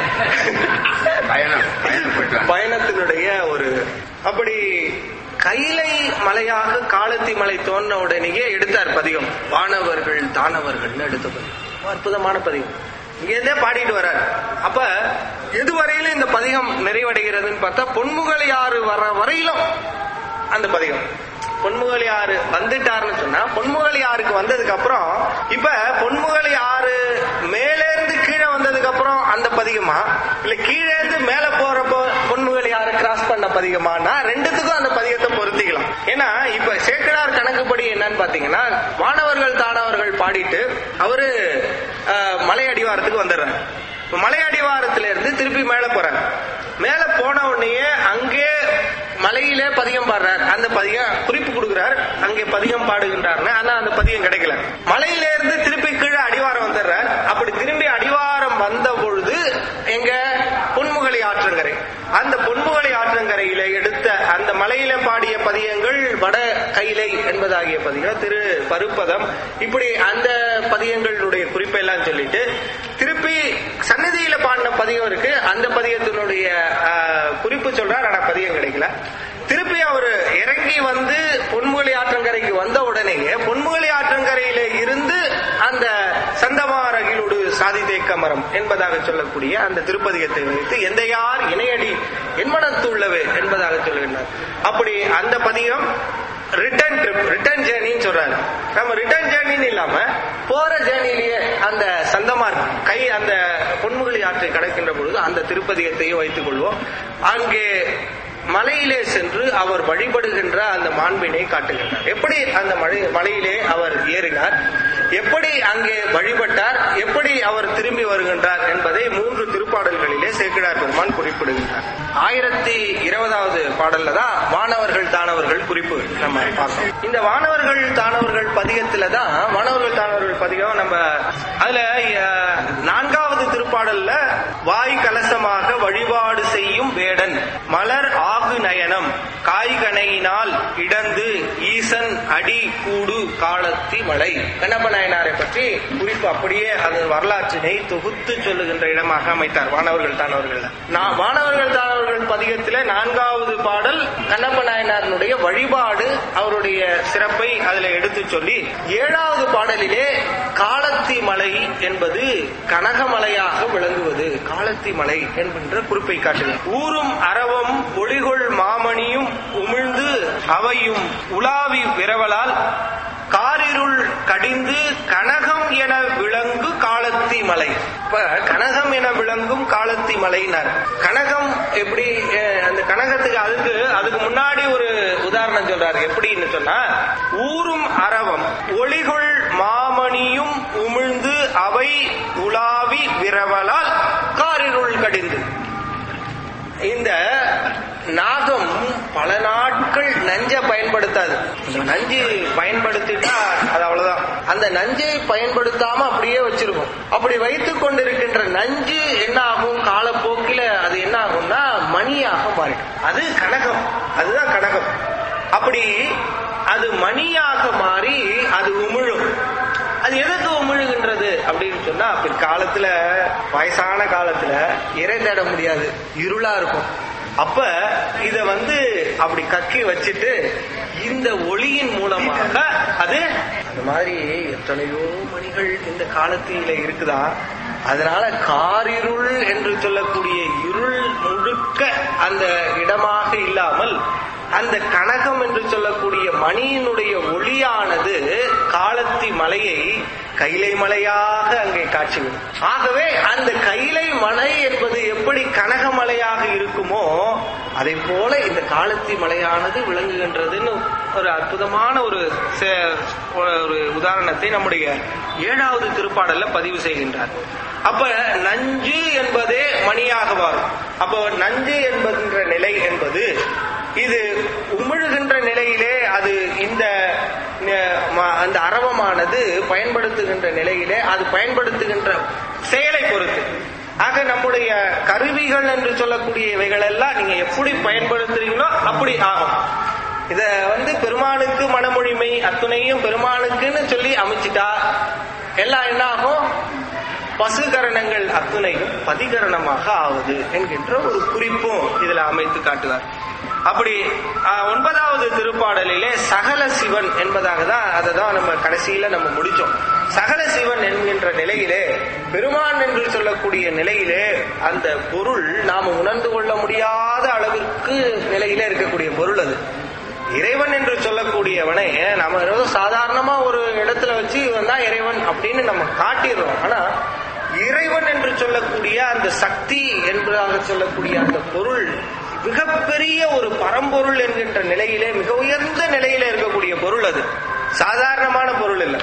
பயணம் பயணம் போயிட்டு வாங்க. பயணத்தினுடைய ஒரு அப்படி கைலை மலையாக காலத்தி மலை தோன்ற உடனேயே எடுத்தார் பதிகம் வானவர்கள் தானவர்கள்னு எடுத்த பதிகம் ரொம்ப அற்புதமான பதிகம் இங்க இருந்தே பாடிட்டு வர்றார் அப்ப எதுவரையிலும் இந்த பதிகம் நிறைவடைகிறதுன்னு பார்த்தா பொன்முகலியாறு வர வரையிலும் அந்த பதிகம் பொன்முகலியாறு வந்துட்டாருன்னு சொன்னா பொன்முகலியாருக்கு வந்ததுக்கு அப்புறம் இப்ப பொன்முகலியாறு மேலே இருந்து கீழே வந்ததுக்கு அப்புறம் அந்த பதிகமா இல்ல கீழே இருந்து மேல போறப்போ பொன்முகலியாறு கிராஸ் பண்ண பதிகமானா ரெண்டுத்துக்கும் அந்த பதிகத்தை பொருத்திக்கலாம் ஏன்னா இப்ப சேக்கடார் கணக்குப்படி என்னன்னு பாத்தீங்கன்னா வானவர்கள் தானவர்கள் பாடிட்டு அவரு அஹ், மலை அடிவாரத்துக்கு வந்துடுறாரு இப்ப மலை அடிவாரத்துல இருந்து திருப்பி மேல போறாரு மேல போன உடனேயே அங்கே மலையிலே பதிகம் பாடுறார் அந்த பதிகம் குறிப்பு கொடுக்கிறார் அங்கே பதிகம் பாடுகின்றார்னு ஆனா அந்த பதிகம் கிடைக்கல மலையில இருந்து திருப்பி கீழே அடிவாரம் வந்துடுறார் அப்படி திரும்பி அடிவாரம் வந்த பொழுது எங்க பொன்முகலி ஆற்றங்கரை அந்த பொன்முகலி ஆற்றங்கரையில எடுத்த அந்த மலையில பாடிய பதியங்கள் வட கைலை என்பதாகிய பதிகம் திரு பருப்பதம் இப்படி அந்த பதியங்களுடைய குறிப்பை எல்லாம் சொல்லிட்டு திருப்பி சன்னதியில பாடின பதிகம் இருக்கு அந்த பதிகத்தினுடைய ஆஹ், குறிப்பு சொல்றார் ஆனா பதிகம் கிடைக்கல திருப்பி அவர் இறங்கி வந்து பொன்முகலி ஆற்றங்கரைக்கு வந்த உடனேயே பொன்முகலி ஆற்றங்கரையில இருந்து அந்த சந்தமாரகிலோடு சாதி தேக்க மரம் என்பதாக சொல்லக்கூடிய அந்த திருப்பதிகத்தை வைத்து எந்த யார் இணையடி என்மனத்துள்ளவே என்பதாக சொல்லுகின்றார் அப்படி அந்த பதிகம் ரிட்டர்ன் ட்ரிப் ரிட்டர்ன் ஜேர்னின்னு சொல்றாரு நம்ம ரிட்டர்ன் ஜேர்னின்னு இல்லாம போற ஜேர்னிலேயே அந்த சந்தமார் கை அந்த பொன்முகலி ஆற்றை கடக்கின்ற பொழுது அந்த திருப்பதிகத்தையும் வைத்துக் கொள்வோம் அங்கே மலையிலே சென்று அவர் வழிபடுகின்ற அந்த மாண்பினை காட்டுகின்றார் எப்படி அந்த மலை மலையிலே அவர் ஏறினார் எப்படி அங்கே வழிபட்டார் எப்படி அவர் திரும்பி வருகின்றார் என்பதை மூன்று திருப்பாடல்களிலே சேக்கிடார் பெருமான் குறிப்பிடுகின்றார் ஆயிரத்தி இருபதாவது பாடல்ல தான் வானவர்கள் தானவர்கள் குறிப்பு நம்ம பார்க்கணும் இந்த வானவர்கள் தானவர்கள் பதிகத்துல தான் வானவர்கள் தானவர்கள் பதிகம் நம்ம அதுல அஹ், நான்காவது திருப்பாடல்ல வாய் கலசமாக வழிபாடு செய்யும் வேடன் மலர் ஆகு நயனம் காய்கனையினால் இடந்து ஈசன் அடி கூடு காலத்தி மலை கண்ணப்ப நாயனாரை பற்றி குறிப்பு அப்படியே அது வரலாற்றினை தொகுத்து சொல்லுகின்ற இடமாக அமைத்தார் வானவர்கள் தானவர்கள் நான் வானவர்கள் தானவர்கள் பதிகத்தில நான்காவது பாடல் கண்ணப்ப நாயனாரினுடைய வழிபாடு அவருடைய சிறப்பை அதுல எடுத்து சொல்லி ஏழாவது பாடலிலே காலத்தி மலை என்பது கனகமலையாக விளங்குவது காலத்தி மலை என்கின்ற குறிப்பை காட்டுகிறது ஊரும் அரவம் ஒளிகொள் மாமணியும் உமிழ்ந்து அவையும் உலாவி விரவலால் காரிருள் கடிந்து கனகம் என விளங்கு காலத்தி மலை இப்ப கனகம் என விளங்கும் காலத்தி மலையினர் கனகம் எப்படி அஹ், அந்த கனகத்துக்கு அதுக்கு அதுக்கு முன்னாடி ஒரு உதாரணம் சொல்றாரு எப்படின்னு சொன்னா ஊரும் அரவம் ஒளிகொள் மாமணியும் உமிழ்ந்து அவை உலாவி விரவலால் காரிருள் கடிந்து இந்த நாகம் பல நாட்கள் நஞ்ச பயன்படுத்தாது இந்த நஞ்சு பயன்படுத்திட்டா அது அவ்வளவுதான் அந்த நஞ்சை பயன்படுத்தாம அப்படியே வச்சிருக்கும் அப்படி வைத்துக் கொண்டிருக்கின்ற நஞ்சு என்ன ஆகும் காலப்போக்கில அது என்ன ஆகும்னா மணியாக மாறிடும் அது கனகம் அதுதான் கனகம் அப்படி அது மணியாக மாறி அது உமிழும் அது எதுக்கு உமிழுகின்றது அப்படின்னு சொன்னா பிற்காலத்துல வயசான காலத்துல இறை தேட முடியாது இருளா இருக்கும் அப்ப இத வந்து அப்படி கக்கி வச்சுட்டு இந்த ஒளியின் மூலமாக அது அந்த மாதிரி எத்தனையோ மணிகள் இந்த காலத்தில இருக்குதா அதனால காரிருள் என்று சொல்லக்கூடிய இருள் முழுக்க அந்த இடமாக இல்லாமல் அந்த கனகம் என்று சொல்லக்கூடிய மணியினுடைய ஒளியானது காலத்தி மலையை கைலை மலையாக அங்கே காட்சிவிடும் ஆகவே அந்த கைலை மலை என்பது எப்படி கனகமலையாக இருக்குமோ அதை போல இந்த காலத்தி மலையானது விளங்குகின்றதுன்னு ஒரு அற்புதமான ஒரு சே- ஒரு உதாரணத்தை நம்முடைய ஏழாவது திருப்பாடல்ல பதிவு செய்கின்றார் அப்ப நஞ்சு என்பதே மணியாக வரும் அப்போ நஞ்சு என்பதுன்ற நிலை என்பது இது உமிழுகின்ற நிலையிலே அது இந்த ந- ம- அந்த அரவமானது பயன்படுத்துகின்ற நிலையிலே அது பயன்படுத்துகின்ற செயலை பொறுத்து ஆக நம்முடைய கருவிகள் என்று சொல்லக்கூடிய இவைகள் எல்லாம் நீங்க எப்படி பயன்படுத்துறீங்களோ அப்படி ஆகும் இத வந்து பெருமானுக்கு மனமொழிமை அத்துணையும் பெருமானுக்குன்னு சொல்லி அமைச்சிட்டா எல்லாம் என்ன ஆகும் பசுகரணங்கள் அத்துணையும் பதிகரணமாக ஆகுது என்கின்ற ஒரு குறிப்பும் இதுல அமைத்து காட்டுவார் அப்படி ஆஹ், ஒன்பதாவது திருப்பாடலிலே சகல சிவன் என்பதாக தான் அதை தான் நம்ம கடைசியில நம்ம முடிச்சோம் சகல சிவன் என்கின்ற நிலையிலே பெருமான் என்று சொல்லக்கூடிய நிலையிலே அந்த பொருள் நாம உணர்ந்து கொள்ள முடியாத அளவிற்கு நிலையிலே இருக்கக்கூடிய பொருள் அது இறைவன் என்று சொல்லக்கூடியவனை நம்ம ஏதோ சாதாரணமா ஒரு இடத்துல வச்சு இவன் தான் இறைவன் அப்படின்னு நம்ம காட்டிடுறோம் ஆனா இறைவன் என்று சொல்லக்கூடிய அந்த சக்தி என்பதாக சொல்லக்கூடிய அந்த பொருள் மிகப்பெரிய ஒரு பரம்பொருள் என்கின்ற நிலையிலே மிக உயர்ந்த நிலையில இருக்கக்கூடிய பொருள் அது சாதாரணமான பொருள் இல்லை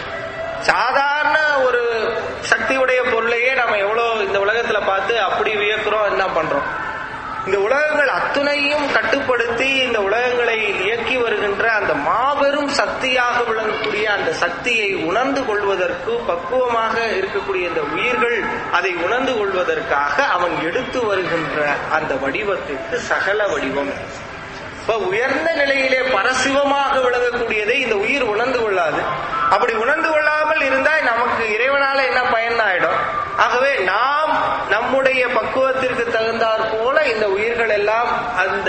சாதாரண ஒரு சக்தியுடைய பொருளையே நம்ம எவ்வளவு இந்த உலகத்துல பார்த்து அப்படி வியக்கிறோம் என்ன பண்றோம் இந்த உலகங்கள் அத்துணையும் கட்டுப்படுத்தி இந்த உலகங்களை இயக்கி வருகின்ற அந்த மாபெரும் சக்தியாக விளங்கக்கூடிய அந்த சக்தியை உணர்ந்து கொள்வதற்கு பக்குவமாக இருக்கக்கூடிய இந்த உயிர்கள் அதை உணர்ந்து கொள்வதற்காக அவன் எடுத்து வருகின்ற அந்த வடிவத்திற்கு சகல வடிவம் இப்ப உயர்ந்த நிலையிலே பரசிவமாக விளங்கக்கூடியதை இந்த உயிர் உணர்ந்து கொள்ளாது அப்படி உணர்ந்து கொள்ளாமல் இருந்தால் நமக்கு இறைவனால என்ன பயன் ஆயிடும் ஆகவே நாம் நம்முடைய பக்குவத்திற்கு தகுந்தாற் போல இந்த உயிர்கள் எல்லாம் அந்த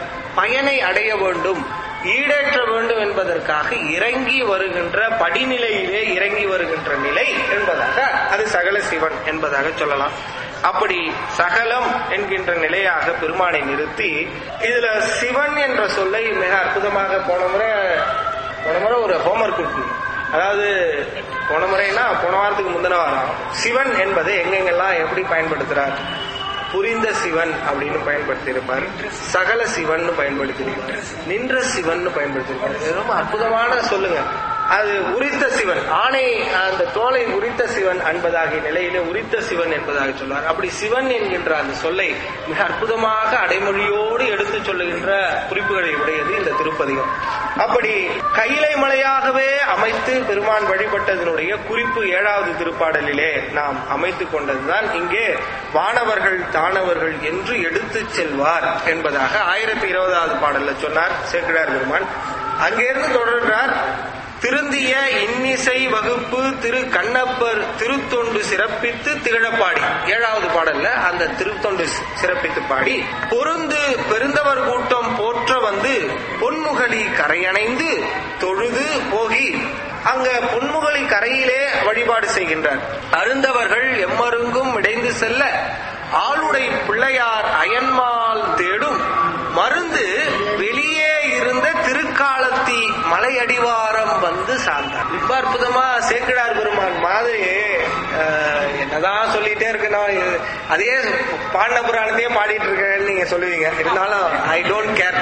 பயனை அடைய வேண்டும் ஈடேற்ற வேண்டும் என்பதற்காக இறங்கி வருகின்ற படிநிலையிலே இறங்கி வருகின்ற நிலை என்பதாக அது சகல சிவன் என்பதாக சொல்லலாம் அப்படி சகலம் என்கின்ற நிலையாக பெருமானை நிறுத்தி இதுல சிவன் என்ற சொல்லை மிக அற்புதமாக போன முறை போன முறை ஒரு ஹோம்ஒர்க் கொடுத்தீங்க அதாவது போன முறைனா போன வாரத்துக்கு முந்தின வாரம் சிவன் என்பதை எங்கெங்கெல்லாம் எப்படி பயன்படுத்துறார் புரிந்த சிவன் அப்படின்னு பயன்படுத்தியிருப்பார் சகல சிவன் பயன்படுத்தியிருப்பார் நின்ற சிவன் பயன்படுத்தியிருப்பார் இது ரொம்ப அற்புதமான சொல்லுங்க அது உரித்த சிவன் ஆணை அந்த தோலை உரித்த சிவன் என்பதாகிய நிலையிலே உரித்த சிவன் என்பதாக சொல்வார் அப்படி சிவன் என்கின்ற அந்த சொல்லை மிக அற்புதமாக அடைமொழியோடு எடுத்து சொல்லுகின்ற குறிப்புகளை உடையது இந்த திருப்பதிகம் அப்படி கைலை மலையாகவே அமைத்து பெருமான் வழிபட்டதனுடைய குறிப்பு ஏழாவது திருப்பாடலிலே நாம் அமைத்துக் கொண்டதுதான் இங்கே வானவர்கள் தானவர்கள் என்று எடுத்துச் செல்வார் என்பதாக ஆயிரத்தி இருபதாவது பாடல்ல சொன்னார் சேக்கிழார் பெருமான் அங்கிருந்து தொடர்கிறார் திருந்திய இன்னிசை வகுப்பு திரு கண்ணப்பர் திருத்தொண்டு சிறப்பித்து திகழப்பாடி ஏழாவது பாடல்ல அந்த திருத்தொண்டு சி- சிறப்பித்து பாடி பொருந்து பெருந்தவர் கூட்டம் போற்ற வந்து பொன்முகலி கரையணைந்து தொழுது போகி அங்க பொன்முகலி கரையிலே வழிபாடு செய்கின்றார் அருந்தவர்கள் எம்மருங்கும் இடைந்து செல்ல ஆளுடை பிள்ளையார் அயன்மால் தேடும் மருந்து வெளியே இருந்த திருக்காலத்தி மலையடிவாரம் வந்து சார்ந்தார் ரொம்ப அற்புதமா சேக்கிழார் பெருமான் மாதிரி அஹ், என்னதான் சொல்லிட்டே இருக்கணும் இது- அதே பாடின புராணத்தையே பாடிட்டு இருக்கேன்னு நீங்க சொல்லுவீங்க இருந்தாலும் ஐ டோன்ட் கேர்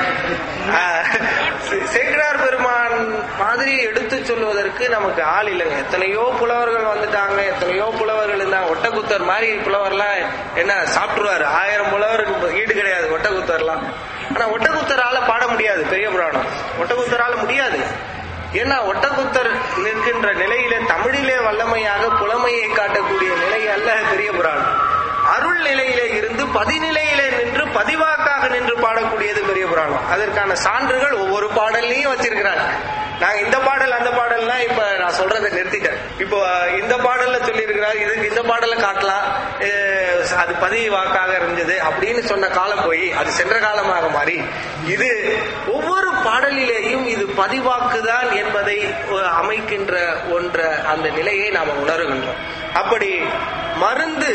சேக்கிழார் பெருமான் மாதிரி எடுத்து சொல்வதற்கு நமக்கு ஆள் இல்லைங்க எத்தனையோ புலவர்கள் வந்துட்டாங்க எத்தனையோ புலவர்கள் இருந்தாங்க ஒட்டக்குத்தர் மாதிரி புலவர்லாம் என்ன சாப்பிட்டுருவாரு ஆயிரம் புலவருக்கு ஈடு கிடையாது ஒட்டக்குத்தர்லாம் ஆனா ஒட்டக்குத்தரால பாட முடியாது பெரிய புராணம் ஒட்டக்குத்தரால முடியாது ஏன்னா ஒட்டக்குத்தர் நிற்கின்ற நிலையில தமிழிலே வல்லமையாக புலமையை காட்டக்கூடிய நிலை அல்ல பெரிய புராணம் அருள் நிலையிலே இருந்து பதிநிலையிலே நின்று பதிவாக்காக நின்று பாடக்கூடியது பெரிய புராணம் அதற்கான சான்றுகள் ஒவ்வொரு பாடல்லையும் வச்சிருக்கிறாங்க நாங்க இந்த பாடல் அந்த பாடல் பாடல்லாம் இப்ப நான் சொல்றதை நிறுத்திட்டேன் இப்போ இந்த பாடல்ல சொல்லி இருக்கிறார் இதுக்கு இந்த பாடல காட்டலாம் அஹ் அது பதிவு வாக்காக இருந்தது அப்படின்னு சொன்ன காலம் போய் அது சென்ற காலமாக மாறி இது ஒவ்வொரு பாடலிலேயும் இது பதிவாக்குதான் என்பதை அஹ், அமைக்கின்ற ஒன்ற அந்த நிலையை நாம் உணர்கின்றோம் அப்படி மருந்து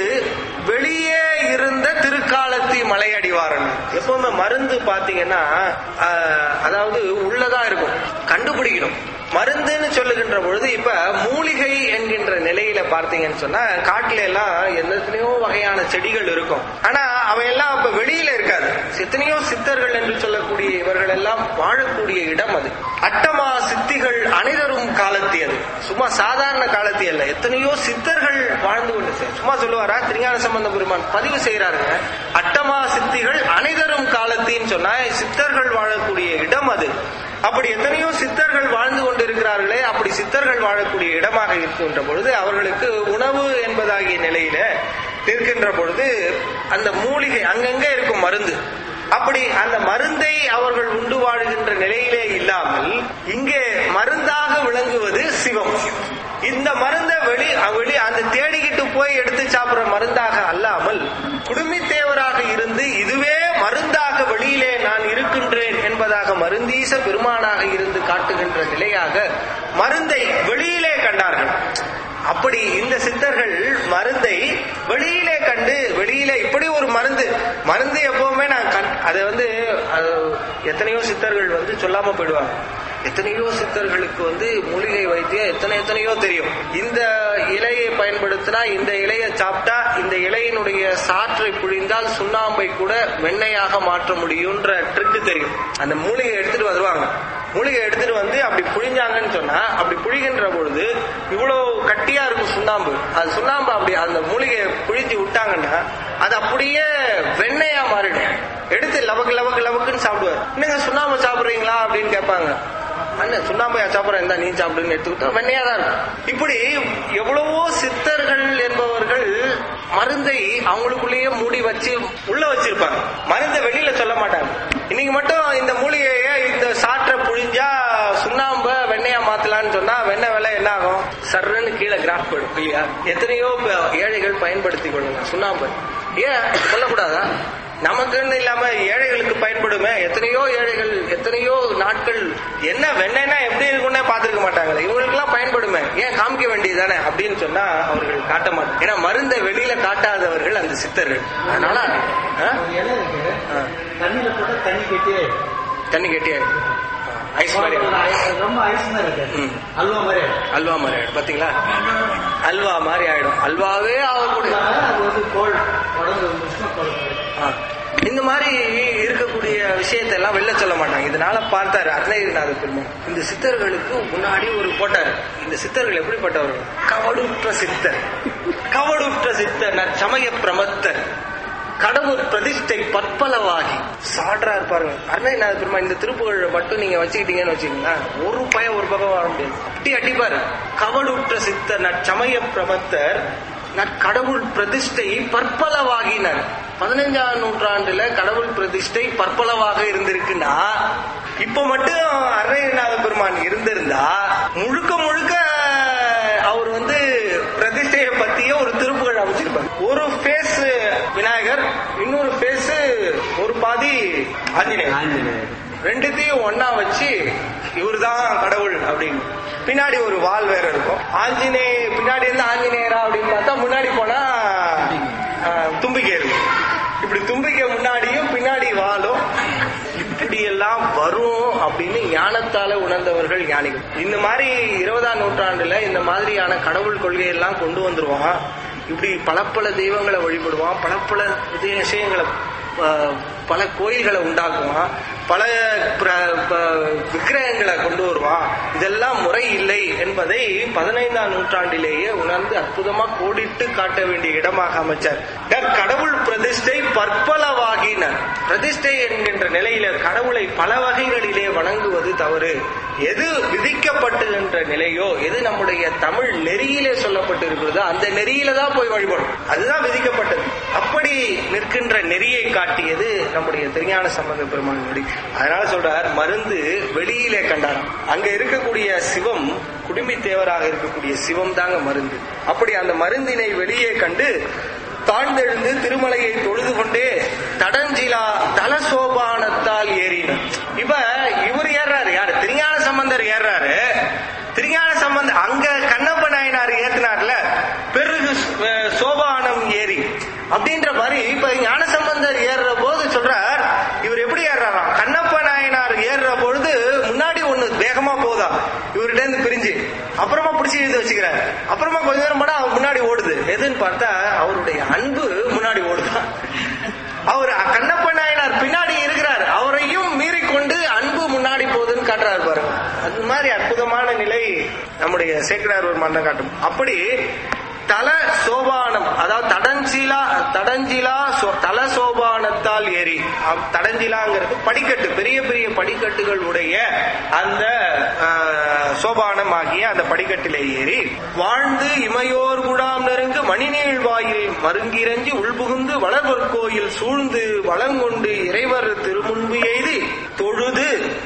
வெளியே இருந்த திருக்காலத்தி மலையடிவாரன் எப்பவுமே மருந்து பாத்தீங்கன்னா ஆஹ், அதாவது உள்ளதா இருக்கும் கண்டுபிடிக்கணும் மருந்துன்னு சொல்லுகின்ற பொழுது இப்ப மூலிகை என்கின்ற நிலையில பார்த்தீங்கன்னு சொன்னா காட்டுல எல்லாம் எத்தனையோ வகையான செடிகள் இருக்கும் ஆனா அவையெல்லாம் இப்ப வெளியில இருக்காது எத்தனையோ சித்தர்கள் என்று சொல்லக்கூடிய இவர்கள் எல்லாம் வாழக்கூடிய இடம் அது அட்டமா சித்திகள் அனைவரும் காலத்தி அது சும்மா சாதாரண காலத்தி அல்ல எத்தனையோ சித்தர்கள் வாழ்ந்து கொண்டு செ- சும்மா சொல்லுவாரா திருஞான சம்பந்த பெருமான் பதிவு செய்யறாருங்க அட்டமா சித்திகள் அனைவரும் காலத்தின்னு சொன்னா சித்தர்கள் வாழக்கூடிய இடம் அது அப்படி எத்தனையோ சித்தர்கள் வாழ்ந்து கொண்டிருக்கிறார்களே அப்படி சித்தர்கள் வாழக்கூடிய இடமாக இருக்கின்ற பொழுது அவர்களுக்கு உணவு என்பதாகிய நிலையில நிற்கின்ற பொழுது அந்த மூலிகை அங்கங்க இருக்கும் மருந்து அப்படி அந்த மருந்தை அவர்கள் உண்டு வாழுகின்ற நிலையிலே இல்லாமல் இங்கே மருந்தாக விளங்குவது சிவம் இந்த மருந்தை வெளி வெளி அந்த தேடிக்கிட்டு போய் எடுத்து சாப்பிடுற மருந்தாக அல்லாமல் குடுமித்தேவராக இருந்து இதுவே மருந்தாக வெளியிலே நான் இருக்கின்றேன் என்பதாக மருந்தீச பெருமானாக இருந்து காட்டுகின்ற நிலையாக மருந்தை வெளியிலே கண்டார்கள் அப்படி இந்த சித்தர்கள் மருந்தை வெளியிலே கண்டு வெளியிலே இப்படி ஒரு மருந்து மருந்து எப்பவுமே நான் கண் அதை வந்து அது எத்தனையோ சித்தர்கள் வந்து சொல்லாம போயிடுவாங்க எத்தனையோ சித்தர்களுக்கு வந்து மூலிகை வைத்தியம் எத்தனை எத்தனையோ தெரியும் இந்த இலையை பயன்படுத்தினா இந்த இலையை சாப்பிட்டா இந்த இலையினுடைய சாற்றை புழிந்தால் சுண்ணாம்பை கூட வெண்ணெயாக மாற்ற முடியும்ன்ற ட்ரிக்கு தெரியும் அந்த மூலிகை எடுத்துட்டு வருவாங்க மூலிகை எடுத்துட்டு வந்து அப்படி புழிஞ்சாங்கன்னு சொன்னா அப்படி புழிகின்ற பொழுது இவ்வளவு கட்டியா இருக்கும் சுண்ணாம்பு அது சுண்ணாம்பு அப்படி அந்த மூலிகையை புழிஞ்சு விட்டாங்கன்னா அது அப்படியே வெண்ணெயா மாறிடும் எடுத்து லவக்கு லவக்கு லவக்குன்னு சாப்பிடுவார் என்னங்க சுண்ணாம்பு சாப்பிடுறீங்களா அப்படின்னு கேட்பாங்க அண்ணன் சுண்ணாம்பையா சாப்பிட்றேன் இருந்தா நீ சாப்பிடுன்னு எடுத்துக்கிட்டா வெண்ணையா தான் இருக்கும் இப்படி எவ்வளவோ சித்தர்கள் என்பவர்கள் மருந்தை அவங்களுக்குள்ளேயே மூடி வச்சு உள்ள வச்சிருப்பாங்க மருந்தை வெளியில சொல்ல மாட்டாங்க இன்னைக்கு மட்டும் இந்த மூலிகையை இந்த சாற்றை புழிஞ்சா சுண்ணாம்ப வெண்ணையா மாத்தலாம்னு சொன்னா வெண்ணெய் விலை என்ன ஆகும் சர்ன்னு கீழே கிராஃப் போயிடும் இல்லையா எத்தனையோ ப- ஏழைகள் பயன்படுத்தி கொள்ளுங்க சுண்ணாம்பு ஏன் சொல்லக்கூடாதா நமக்குன்னு இல்லாம ஏழைகளுக்கு பயன்படுமே எத்தனையோ ஏழைகள் எத்தனையோ நாட்கள் என்ன வெண்ணெய்னா எப்படி இருக்கும்னே பார்த்திருக்க மாட்டாங்களே இவங்களுக்கெல்லாம் பயன்படுமே ஏன் காமிக்க வேண்டியதானே அப்படின்னு சொன்னா அவர்கள் காட்ட மாட்டாங்க ஏன்னா மருந்தை வெளியில காட்டாதவர்கள் அந்த சித்தர்கள் அதனால ஆ? ஒரு இலை இருக்கு ஆ. தண்ணியில போட்டா தண்ணி கட்டி தண்ணி கெட்டியாயிடும் ஐஸ் மாதிரி ஆயிடும். ரொம்ப ஐஸ் மாதிரி இருக்கு ம். அல்வா மாதிரி இருக்கு. அல்வா மாதிரி ஆயிடும் பாத்தீங்களா அல்வா மாதிரி ஆயிடும் அல்வாவே ஆகக்கூடிய அதனால அது வந்து கோல்ட் உடம்பு உஷ்ண கோல்ட் ஆ. இந்த மாதிரி இருக்கக்கூடிய விஷயத்தை எல்லாம் வெளில சொல்ல மாட்டாங்க இதனால பார்த்தாரு அருணகிரிநாத பெருமாள் இந்த சித்தர்களுக்கு முன்னாடி ஒரு போட்டாரு இந்த சித்தர்கள் எப்படிப்பட்டவர்கள் கவடுற்ற சித்தர் கவடுற்ற சித்தர் நற்சமய பிரமத்தர் கடவுள் பிரதிஷ்டை பற்பலவாகி சாடுறாரு பாருங்க அருணகிரிநாத பெருமாள் இந்த திருப்புகழை மட்டும் நீங்க வச்சுக்கிட்டீங்கன்னு வச்சுக்கீங்களேன் ஒரு பய ஒரு பக்கம் வர முடியாது அப்படி அடிப்பாரு கவடுற்ற சித்தர் நற்சமய பிரமத்தர் நற்கடவுள் பிரதிஷ்டை பற்பலவாகினர் பதினைஞ்சாம் நூற்றாண்டுல கடவுள் பிரதிஷ்டை பற்பலவாக இருந்திருக்குன்னா இப்ப மட்டும் அருணகிரிநாத பெருமான் இருந்திருந்தா முழுக்க முழுக்க அவர் வந்து பிரதிஷ்டையை பத்தியே ஒரு திருப்புகள் அமைச்சிருப்பார் ஒரு ஃபேஸ் விநாயகர் இன்னொரு ஃபேஸ் ஒரு பாதி ஆஞ்சநேயர் ரெண்டுத்தையும் ஒண்ணா வச்சு இவர்தான் கடவுள் அப்படின்னு பின்னாடி ஒரு வால் வேற இருக்கும் ஆஞ்சநேய பின்னாடி இருந்து ஆஞ்சநேயரா அப்படின்னு பார்த்தா முன்னாடி போனா ஆஹ், தும்பிக்கை இருக்கும் இப்படி தும்பிக்கை முன்னாடியும் பின்னாடி வாலும் இப்படி எல்லாம் வரும் அப்படின்னு ஞானத்தால உணர்ந்தவர்கள் ஞானிகள் இந்த மாதிரி இருபதாம் நூற்றாண்டுல இந்த மாதிரியான கடவுள் கொள்கையெல்லாம் கொண்டு வந்துருவான் இப்படி பல பல தெய்வங்களை வழிபடுவான் பல பல இது விஷயங்களை அஹ், பல கோயில்களை உண்டாக்குவான் பல பிர- ப- விக்கிரகங்களை கொண்டு வருவான் இதெல்லாம் முறை இல்லை என்பதை பதினைந்தாம் நூற்றாண்டிலேயே உணர்ந்து அற்புதமா கோடிட்டு காட்ட வேண்டிய இடமாக அமைச்சார் நற் கடவுள் பிரதிஷ்டை பற்பலவாகினர் பிரதிஷ்டை என்கின்ற நிலையில கடவுளை பல வகைகளிலே வணங்குவது தவறு எது விதிக்கப்பட்டுகின்ற நிலையோ எது நம்முடைய தமிழ் நெறியிலே சொல்லப்பட்டு இருக்கிறதோ அந்த நெறியில தான் போய் வழிபடும் அதுதான் விதிக்கப்பட்டது அப்படி அப்படி நிற்கின்ற நெறியை காட்டியது நம்முடைய திருஞான சம்பந்த பெருமான் நெறி அதனால சொல்றார் மருந்து வெளியிலே கண்டாராம் அங்க இருக்கக்கூடிய சிவம் குடும்பி தேவராக இருக்கக்கூடிய சிவம் தாங்க மருந்து அப்படி அந்த மருந்தினை வெளியே கண்டு தாழ்ந்தெழுந்து திருமலையை தொழுது கொண்டே தடஞ்சிலா தல சோபானத்தால் ஏறினார் இப்ப இவர் ஏறாரு யாரு திருஞான சம்பந்தர் ஏறாரு திருஞான சம்பந்தர் அங்க கண்ணப்ப நாயனார் ஏத்தினார்ல பெருகு அஹ், சோபானம் ஏறி அப்படின்ற மாதிரி இப்ப ஞான சம்பந்தர் ஏறுற போது சொல்றார் இவர் எப்படி ஏறுறாராம் கண்ணப்ப நாயனார் ஏறுற பொழுது முன்னாடி ஒண்ணு வேகமா போதா இவர்கிட்ட இருந்து பிரிஞ்சு அப்புறமா பிடிச்சி இழுத்து வச்சுக்கிறார் அப்புறமா கொஞ்ச நேரம் போனா அவர் முன்னாடி ஓடுது எதுன்னு பார்த்தா அவருடைய அன்பு முன்னாடி ஓடுதான் அவர் கண்ணப்ப நாயனார் பின்னாடி இருக்கிறார் அவரையும் மீறிக்கொண்டு அன்பு முன்னாடி போகுதுன்னு காட்டுறாரு பாருங்க அது மாதிரி அற்புதமான நிலை நம்முடைய சேக்கடார் ஒரு மன்றம் காட்டும் அப்படி தல சோபானம் அதாவது தடஞ்சிலா தடஞ்சிலா சோ- தல சோபானத்தால் ஏறி அப்- தடஞ்சிலாங்கிறது படிக்கட்டு பெரிய பெரிய படிக்கட்டுகள் உடைய அந்த ஆஹ், சோபானம் ஆகிய அந்த படிக்கட்டிலே ஏறி வாழ்ந்து இமையோர் குடாம் நெருங்கு மணிநீள் வாயில் மருங்கிரஞ்சி உள்புகுந்து வளர்வர் கோயில் சூழ்ந்து வளங்கொண்டு இறைவர் திருமுன்பு எய்தி தொழுது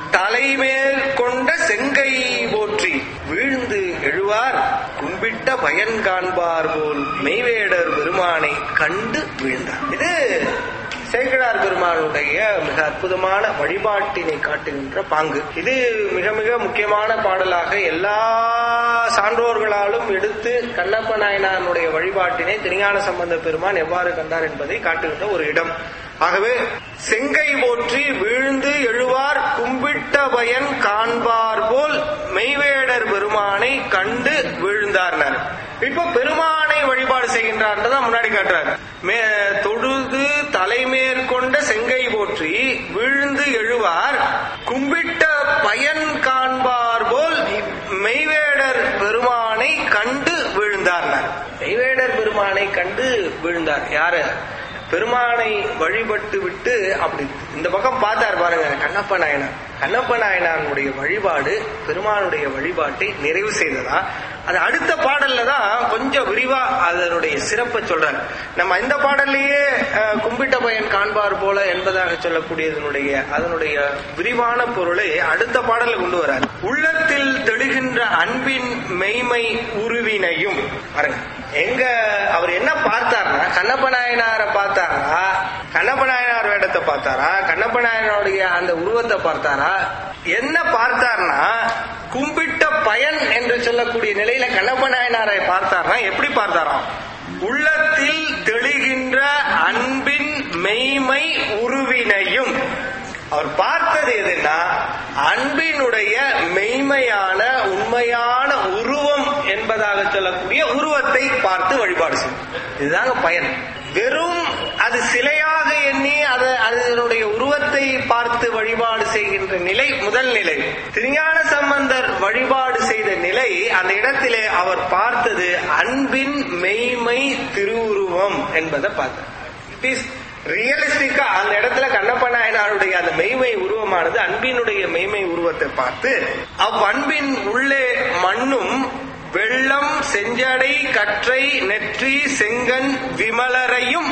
தலைமேல் கொண்ட செங்கை போற்றி வீழ்ந்து எழுவார் கும்பிட்ட பயன் காண்பார் போல் மெய்வேடர் பெருமானை கண்டு வீழ்ந்தார் இது சேக்கடார் பெருமானுடைய மிக அற்புதமான வழிபாட்டினை காட்டுகின்ற பாங்கு இது மிக மிக முக்கியமான பாடலாக எல்லா சான்றோர்களாலும் எடுத்து கண்ணப்ப நாயனாருடைய வழிபாட்டினை திருஞான சம்பந்த பெருமான் எவ்வாறு கண்டார் என்பதை காட்டுகின்ற ஒரு இடம் ஆகவே செங்கை போற்றி வீழ்ந்து எழுவார் கும்பிட்ட பயன் காண்பார் போல் மெய்வேடர் பெருமானை கண்டு வீழ்ந்தார்னர் இப்ப பெருமானை வழிபாடு செய்கின்றார்ன்றதான் முன்னாடி காட்டுறாரு மே தொழுது தலைமேற்கொண்ட செங்கை போற்றி வீழ்ந்து எழுவார் கும்பிட்ட பயன் காண்பார் போல் மெய்வேடர் பெருமானை கண்டு வீழ்ந்தார்னர் மெய்வேடர் பெருமானை கண்டு வீழ்ந்தார் யாரு பெருமானை வழிபட்டு விட்டு அப்படி இந்த பக்கம் பார்த்தார் பாருங்க கண்ணப்ப நாயனார் கண்ணப்ப நாயனாருடைய வழிபாடு பெருமானுடைய வழிபாட்டை நிறைவு செய்ததா அது அடுத்த பாடல்ல தான் கொஞ்சம் விரிவா அதனுடைய சிறப்பை சொல்றாரு நம்ம இந்த பாடல்லையே அஹ், கும்பிட்ட பயன் காண்பார் போல என்பதாக சொல்லக்கூடியதனுடைய அதனுடைய விரிவான பொருளை அடுத்த பாடல்ல கொண்டு வரார் உள்ளத்தில் தெளிகின்ற அன்பின் மெய்மை உருவினையும் பாருங்க எங்க அவர் என்ன பார்த்தார்னா கண்ணப்ப நாயனாரை பார்த்தாரா கண்ணப்ப நாயனார் வேடத்தை பார்த்தாரா கண்ணப்ப நாயனாருடைய அந்த உருவத்தை பார்த்தாரா என்ன பார்த்தார்னா கும்பிட்ட பயன் என்று சொல்லக்கூடிய நிலையில கண்ணப்ப நாயனாரை பார்த்தார்னா எப்படி பார்த்தாராம் உள்ளத்தில் தெளிகின்ற அன்பின் மெய்மை உருவினையும் அவர் பார்த்தது எதுன்னா அன்பினுடைய மெய்மையான உண்மையான உருவம் என்பதாக சொல்லக்கூடிய உருவத்தை பார்த்து வழிபாடு செய்யும் இதுதாங்க பயன் வெறும் அது சிலையாக எண்ணி அது அதனுடைய உருவத்தை பார்த்து வழிபாடு செய்கின்ற நிலை முதல் நிலை திருஞான சம்பந்தர் வழிபாடு செய்த நிலை அந்த இடத்திலே அவர் பார்த்தது அன்பின் மெய்மை திருவுருவம் என்பதை பார்த்தார் இட் இஸ் ரியலிஸ்டிக்கா அந்த இடத்துல கண்ணப்ப நாயனாருடைய அந்த மெய்மை உருவமானது அன்பினுடைய மெய்மை உருவத்தை பார்த்து அவ்வன்பின் உள்ளே மண்ணும் வெள்ளம் செஞ்சடை கற்றை நெற்றி செங்கன் விமலரையும்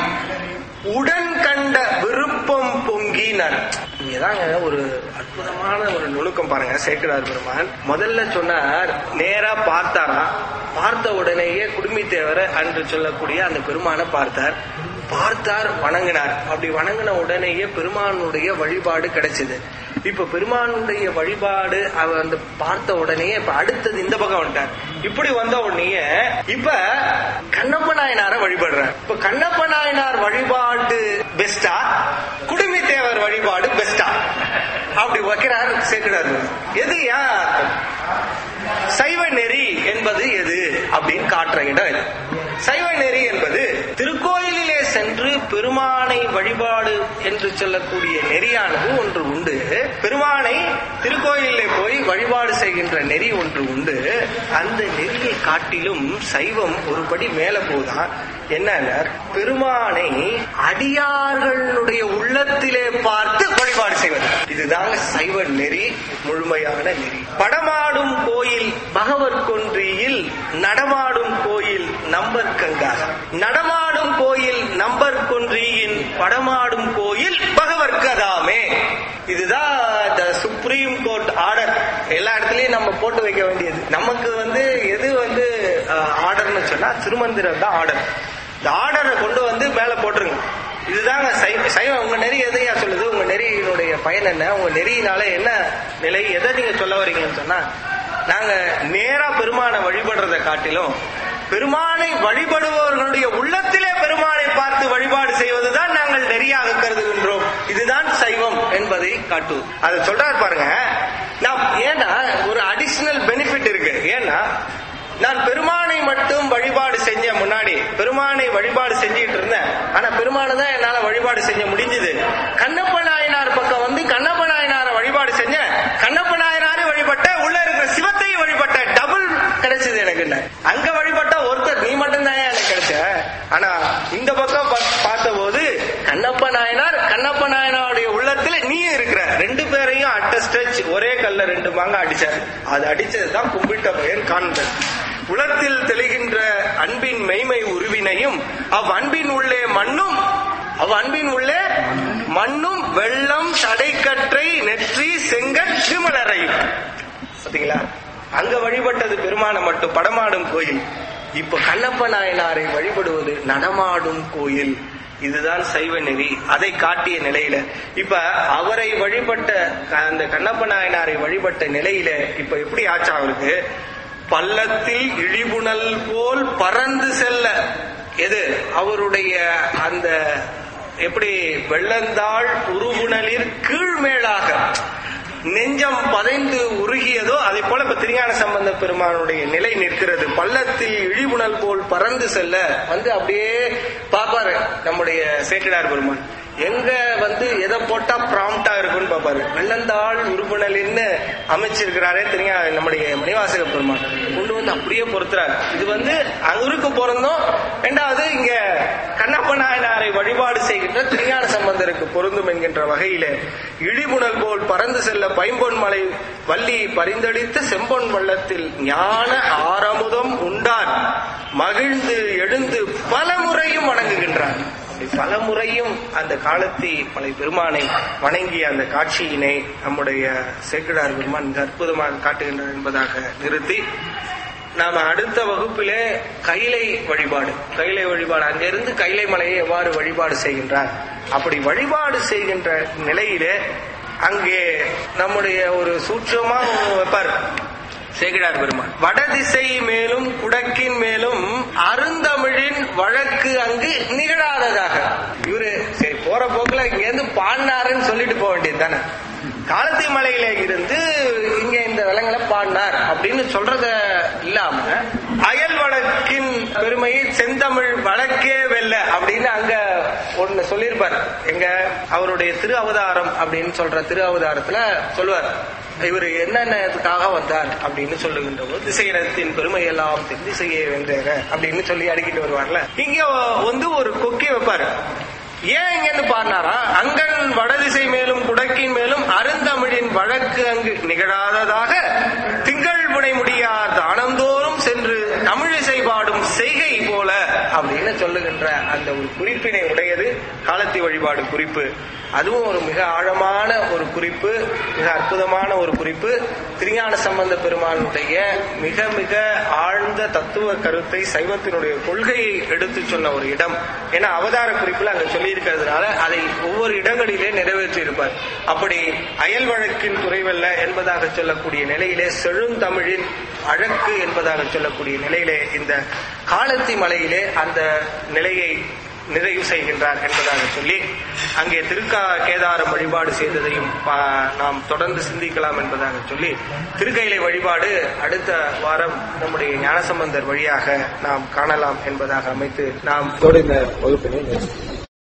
உடன் கண்ட விருப்பம் பொங்கினர் இங்கதாங்க ஒரு அற்புதமான ஒரு நுணுக்கம் பாருங்க சேக்கடார் பெருமான் முதல்ல சொன்னார் நேரா பார்த்தாரா பார்த்த உடனேயே குடும்பித்தேவரை அன்று சொல்லக்கூடிய அந்த பெருமானை பார்த்தார் பார்த்தார் வணங்கினார் அப்படி வணங்கின உடனேயே பெருமானுடைய வழிபாடு கிடைச்சது இப்ப பெருமானுடைய வழிபாடு அவர் அந்த பார்த்த உடனேயே இப்ப அடுத்தது இந்த பக்கம் வந்துட்டார் இப்படி வந்த உடனேயே இப்ப கண்ணப்ப நாயனார வழிபடுறார் இப்ப கண்ணப்ப நாயனார் வழிபாடு பெஸ்டா குடுமி தேவர் வழிபாடு பெஸ்டா அப்படி வைக்கிறார் சேர்க்கிறார் எது ஏன் சைவ நெறி என்பது எது அப்படின்னு காட்டுற இடம் இது சைவ நெறி என்பது திருக்கோயிலிலே சென்று பெருமானை வழிபாடு என்று சொல்லக்கூடிய நெறியானது ஒன்று உண்டு பெருமானை திருக்கோயிலே போய் வழிபாடு செய்கின்ற நெறி ஒன்று உண்டு அந்த நெறியை காட்டிலும் சைவம் ஒருபடி மேல போதான் என்னன்னா பெருமானை அடியார்களுடைய உள்ளத்திலே பார்த்து வழிபாடு செய்வது இதுதாங்க சைவ நெறி முழுமையான நெறி படமாடும் கோயில் பகவத் கொன்றியில் நடமாடும் கோயில் நம்பர் கங்கா நடமாடும் கோயில் நம்பர் கொன்றியின் படமாடும் கோயில் பகவர்க்கதாமே இதுதான் த சுப்ரீம் கோர்ட் ஆர்டர் எல்லா இடத்துலயும் நம்ம போட்டு வைக்க வேண்டியது நமக்கு வந்து எது வந்து ஆர்டர்னு சொன்னா திருமந்திரம் தான் ஆர்டர் இந்த ஆர்டரை கொண்டு வந்து மேல போட்டுருங்க இதுதாங்க சைவ சைவம் உங்க நெறி எதையா சொல்லுது உங்க நெறியினுடைய பயன் என்ன உங்க நெறியினால என்ன நிலை எதை நீங்க சொல்ல வரீங்கன்னு சொன்னா நாங்க நேரா பெருமானை வழிபடுறதை காட்டிலும் பெருமானை வழிபடுபவர்களுடைய உள்ளத்திலே பெருமானை பார்த்து வழிபாடு செய்வதுதான் நாங்கள் நெறியாக கருதுகின்றோம் இதுதான் சைவம் என்பதை காட்டுவது அதை சொல்றாரு பாருங்க நான் ஏன்னா ஒரு அடிஷனல் பெனிஃபிட் இருக்கு ஏன்னா நான் பெருமானை மட்டும் வழிபாடு செஞ்ச முன்னாடி பெருமானை வழிபாடு செஞ்சிட்டு இருந்தேன் ஆனா பெருமானை தான் என்னால வழிபாடு செஞ்ச முடிஞ்சது கண்ணப்ப நாயனார் பக்கம் வந்து கண்ணப்ப நாயனார வழிபாடு செஞ்ச கண்ணப்ப நாயனாரை வழிபட்ட உள்ள இருக்கிற சிவத்தையும் வழிபட்ட டபுள் கிடைச்சது எனக்கு அங்க வழிபட்ட ஒருத்தர் நீ மட்டும் தான் எனக்கு கிடைச்ச ஆனா இந்த பக்கம் பார்த்த போது கண்ணப்ப நாயனார் கண்ணப்ப நாயனாருடைய உள்ளத்துல நீ இருக்கிற ரெண்டு பேரையும் அட்ட ஸ்ட்ரெச் ஒரே கல்ல ரெண்டு மாங்க அடிச்சார் அது அடிச்சதுதான் கும்பிட்ட பயன் காண்பது உலகத்தில் தெளிகின்ற அன்பின் மெய்மை உருவினையும் அவ் அன்பின் உள்ளே மண்ணும் அவ் அன்பின் உள்ளே மண்ணும் வெள்ளம் தடைக்கற்றை நெற்றி செங்கற் திருமலரையும் பாத்தீங்களா அங்க வழிபட்டது பெருமான மட்டும் படமாடும் கோயில் இப்ப கண்ணப்ப நாயனாரை வழிபடுவது நடமாடும் கோயில் இதுதான் சைவ நெறி அதை காட்டிய நிலையில இப்ப அவரை வழிபட்ட அந்த கண்ணப்ப நாயனாரை வழிபட்ட நிலையில இப்ப எப்படி ஆச்சா அவருக்கு பள்ளத்தில் இழிபுணல் போல் பறந்து செல்ல எது அவருடைய அந்த எப்படி வெள்ளந்தாள் உருவுணலில் கீழ்மேலாக நெஞ்சம் பதைந்து உருகியதோ அதை போல இப்ப திருஞான சம்பந்த பெருமானுடைய நிலை நிற்கிறது பள்ளத்தில் இழிபுணல் போல் பறந்து செல்ல வந்து அப்படியே பாப்பாரு நம்முடைய சேக்கிடார் பெருமான் எங்க வந்து எதை போட்டா ப்ராம்ப்டா இருக்கும்னு பாப்பாரு வெள்ளந்தாள் உறுப்பினலின்னு அமைச்சிருக்கிறாரே தெரியா நம்முடைய மணிவாசக பெருமான் கொண்டு வந்து அப்படியே பொறுத்துறாரு இது வந்து அவருக்கு பிறந்தோம் ரெண்டாவது இங்க கண்ணப்ப நாயனாரை வழிபாடு செய்கின்ற திருஞான சம்பந்தருக்கு பொருந்தும் என்கின்ற வகையில இழிபுணல் போல் பறந்து செல்ல பைம்பொன் மலை வள்ளி பரிந்தடித்து செம்பொன் வள்ளத்தில் ஞான ஆரமுதம் உண்டார் மகிழ்ந்து எழுந்து பல முறையும் வணங்குகின்றார் அப்படி பல முறையும் அந்த காலத்தி மலை பெருமானை வணங்கிய அந்த காட்சியினை நம்முடைய சேக்கிடார் பெருமான் மிக அற்புதமாக காட்டுகின்றார் என்பதாக நிறுத்தி நாம அடுத்த வகுப்பிலே கைலை வழிபாடு கைலை வழிபாடு அங்கிருந்து கைலை மலையை எவ்வாறு வழிபாடு செய்கின்றார் அப்படி வழிபாடு செய்கின்ற நிலையிலே அங்கே நம்முடைய ஒரு சூட்சமா வைப்பார் சேகிடார் பெருமான் வடதிசை மேலும் குடக்கின் மேலும் அருந்தமிழின் வழக்கு அங்கு நிகழாததாக இவரு சரி போற போக்குல இங்க இருந்து பாடினாருன்னு சொல்லிட்டு போக வேண்டியது தானே காலத்தி மலையில இருந்து இங்க இந்த விலங்குல பாடினார் அப்படின்னு சொல்றத இல்லாம அயல் வழக்கின் பெருமையை செந்தமிழ் வழக்கே வெல்ல அப்படின்னு அங்க ஒண்ணு சொல்லியிருப்பார் எங்க அவருடைய திரு அவதாரம் அப்படின்னு சொல்ற திரு அவதாரத்துல சொல்லுவார் இவர் என்னென்னதுக்காக வந்தார் அப்படின்னு சொல்லுகின்ற போது திசையினத்தின் பெருமை எல்லாம் தென் திசையே வென்றேற அப்படின்னு சொல்லி அடிக்கிட்டு வருவார்ல இங்க வந்து ஒரு கொக்கி வைப்பாரு ஏன் இங்க இருந்து பாடினாரா அங்கன் வடதிசை மேலும் குடக்கின் மேலும் அருந்தமிழின் வழக்கு அங்கு நிகழாததாக திங்கள் புனை முடியார் தானந்தோறும் சென்று தமிழிசை பாடும் செய்கை போல அப்படின்னு சொல்லுகின்ற அந்த ஒரு குறிப்பினை உடையது காலத்தி வழிபாடு குறிப்பு அதுவும் ஒரு மிக ஆழமான ஒரு குறிப்பு மிக அற்புதமான ஒரு குறிப்பு திருஞான சம்பந்த பெருமானுடைய மிக மிக ஆழ்ந்த தத்துவ கருத்தை சைவத்தினுடைய கொள்கையை எடுத்து சொன்ன ஒரு இடம் ஏன்னா அவதார குறிப்புல அங்க சொல்லி இருக்கிறதுனால அதை ஒவ்வொரு இடங்களிலே நிறைவேற்றி இருப்பார் அப்படி அயல் வழக்கின் துறைவல்ல என்பதாக சொல்லக்கூடிய நிலையிலே செழுந்தமிழின் அழக்கு என்பதாக சொல்லக்கூடிய நிலையிலே இந்த காலத்தி மலையிலே அந்த நிலையை நிறைவு செய்கின்றார் என்பதாக சொல்லி அங்கே திருக்கா கேதாரம் வழிபாடு செய்ததையும் பா- நாம் தொடர்ந்து சிந்திக்கலாம் என்பதாக சொல்லி திருக்கைலை வழிபாடு அடுத்த வாரம் நம்முடைய ஞானசம்பந்தர் வழியாக நாம் காணலாம் என்பதாக அமைத்து நாம் இதோட இந்த வகுப்பினை நிறுத்துவோம்.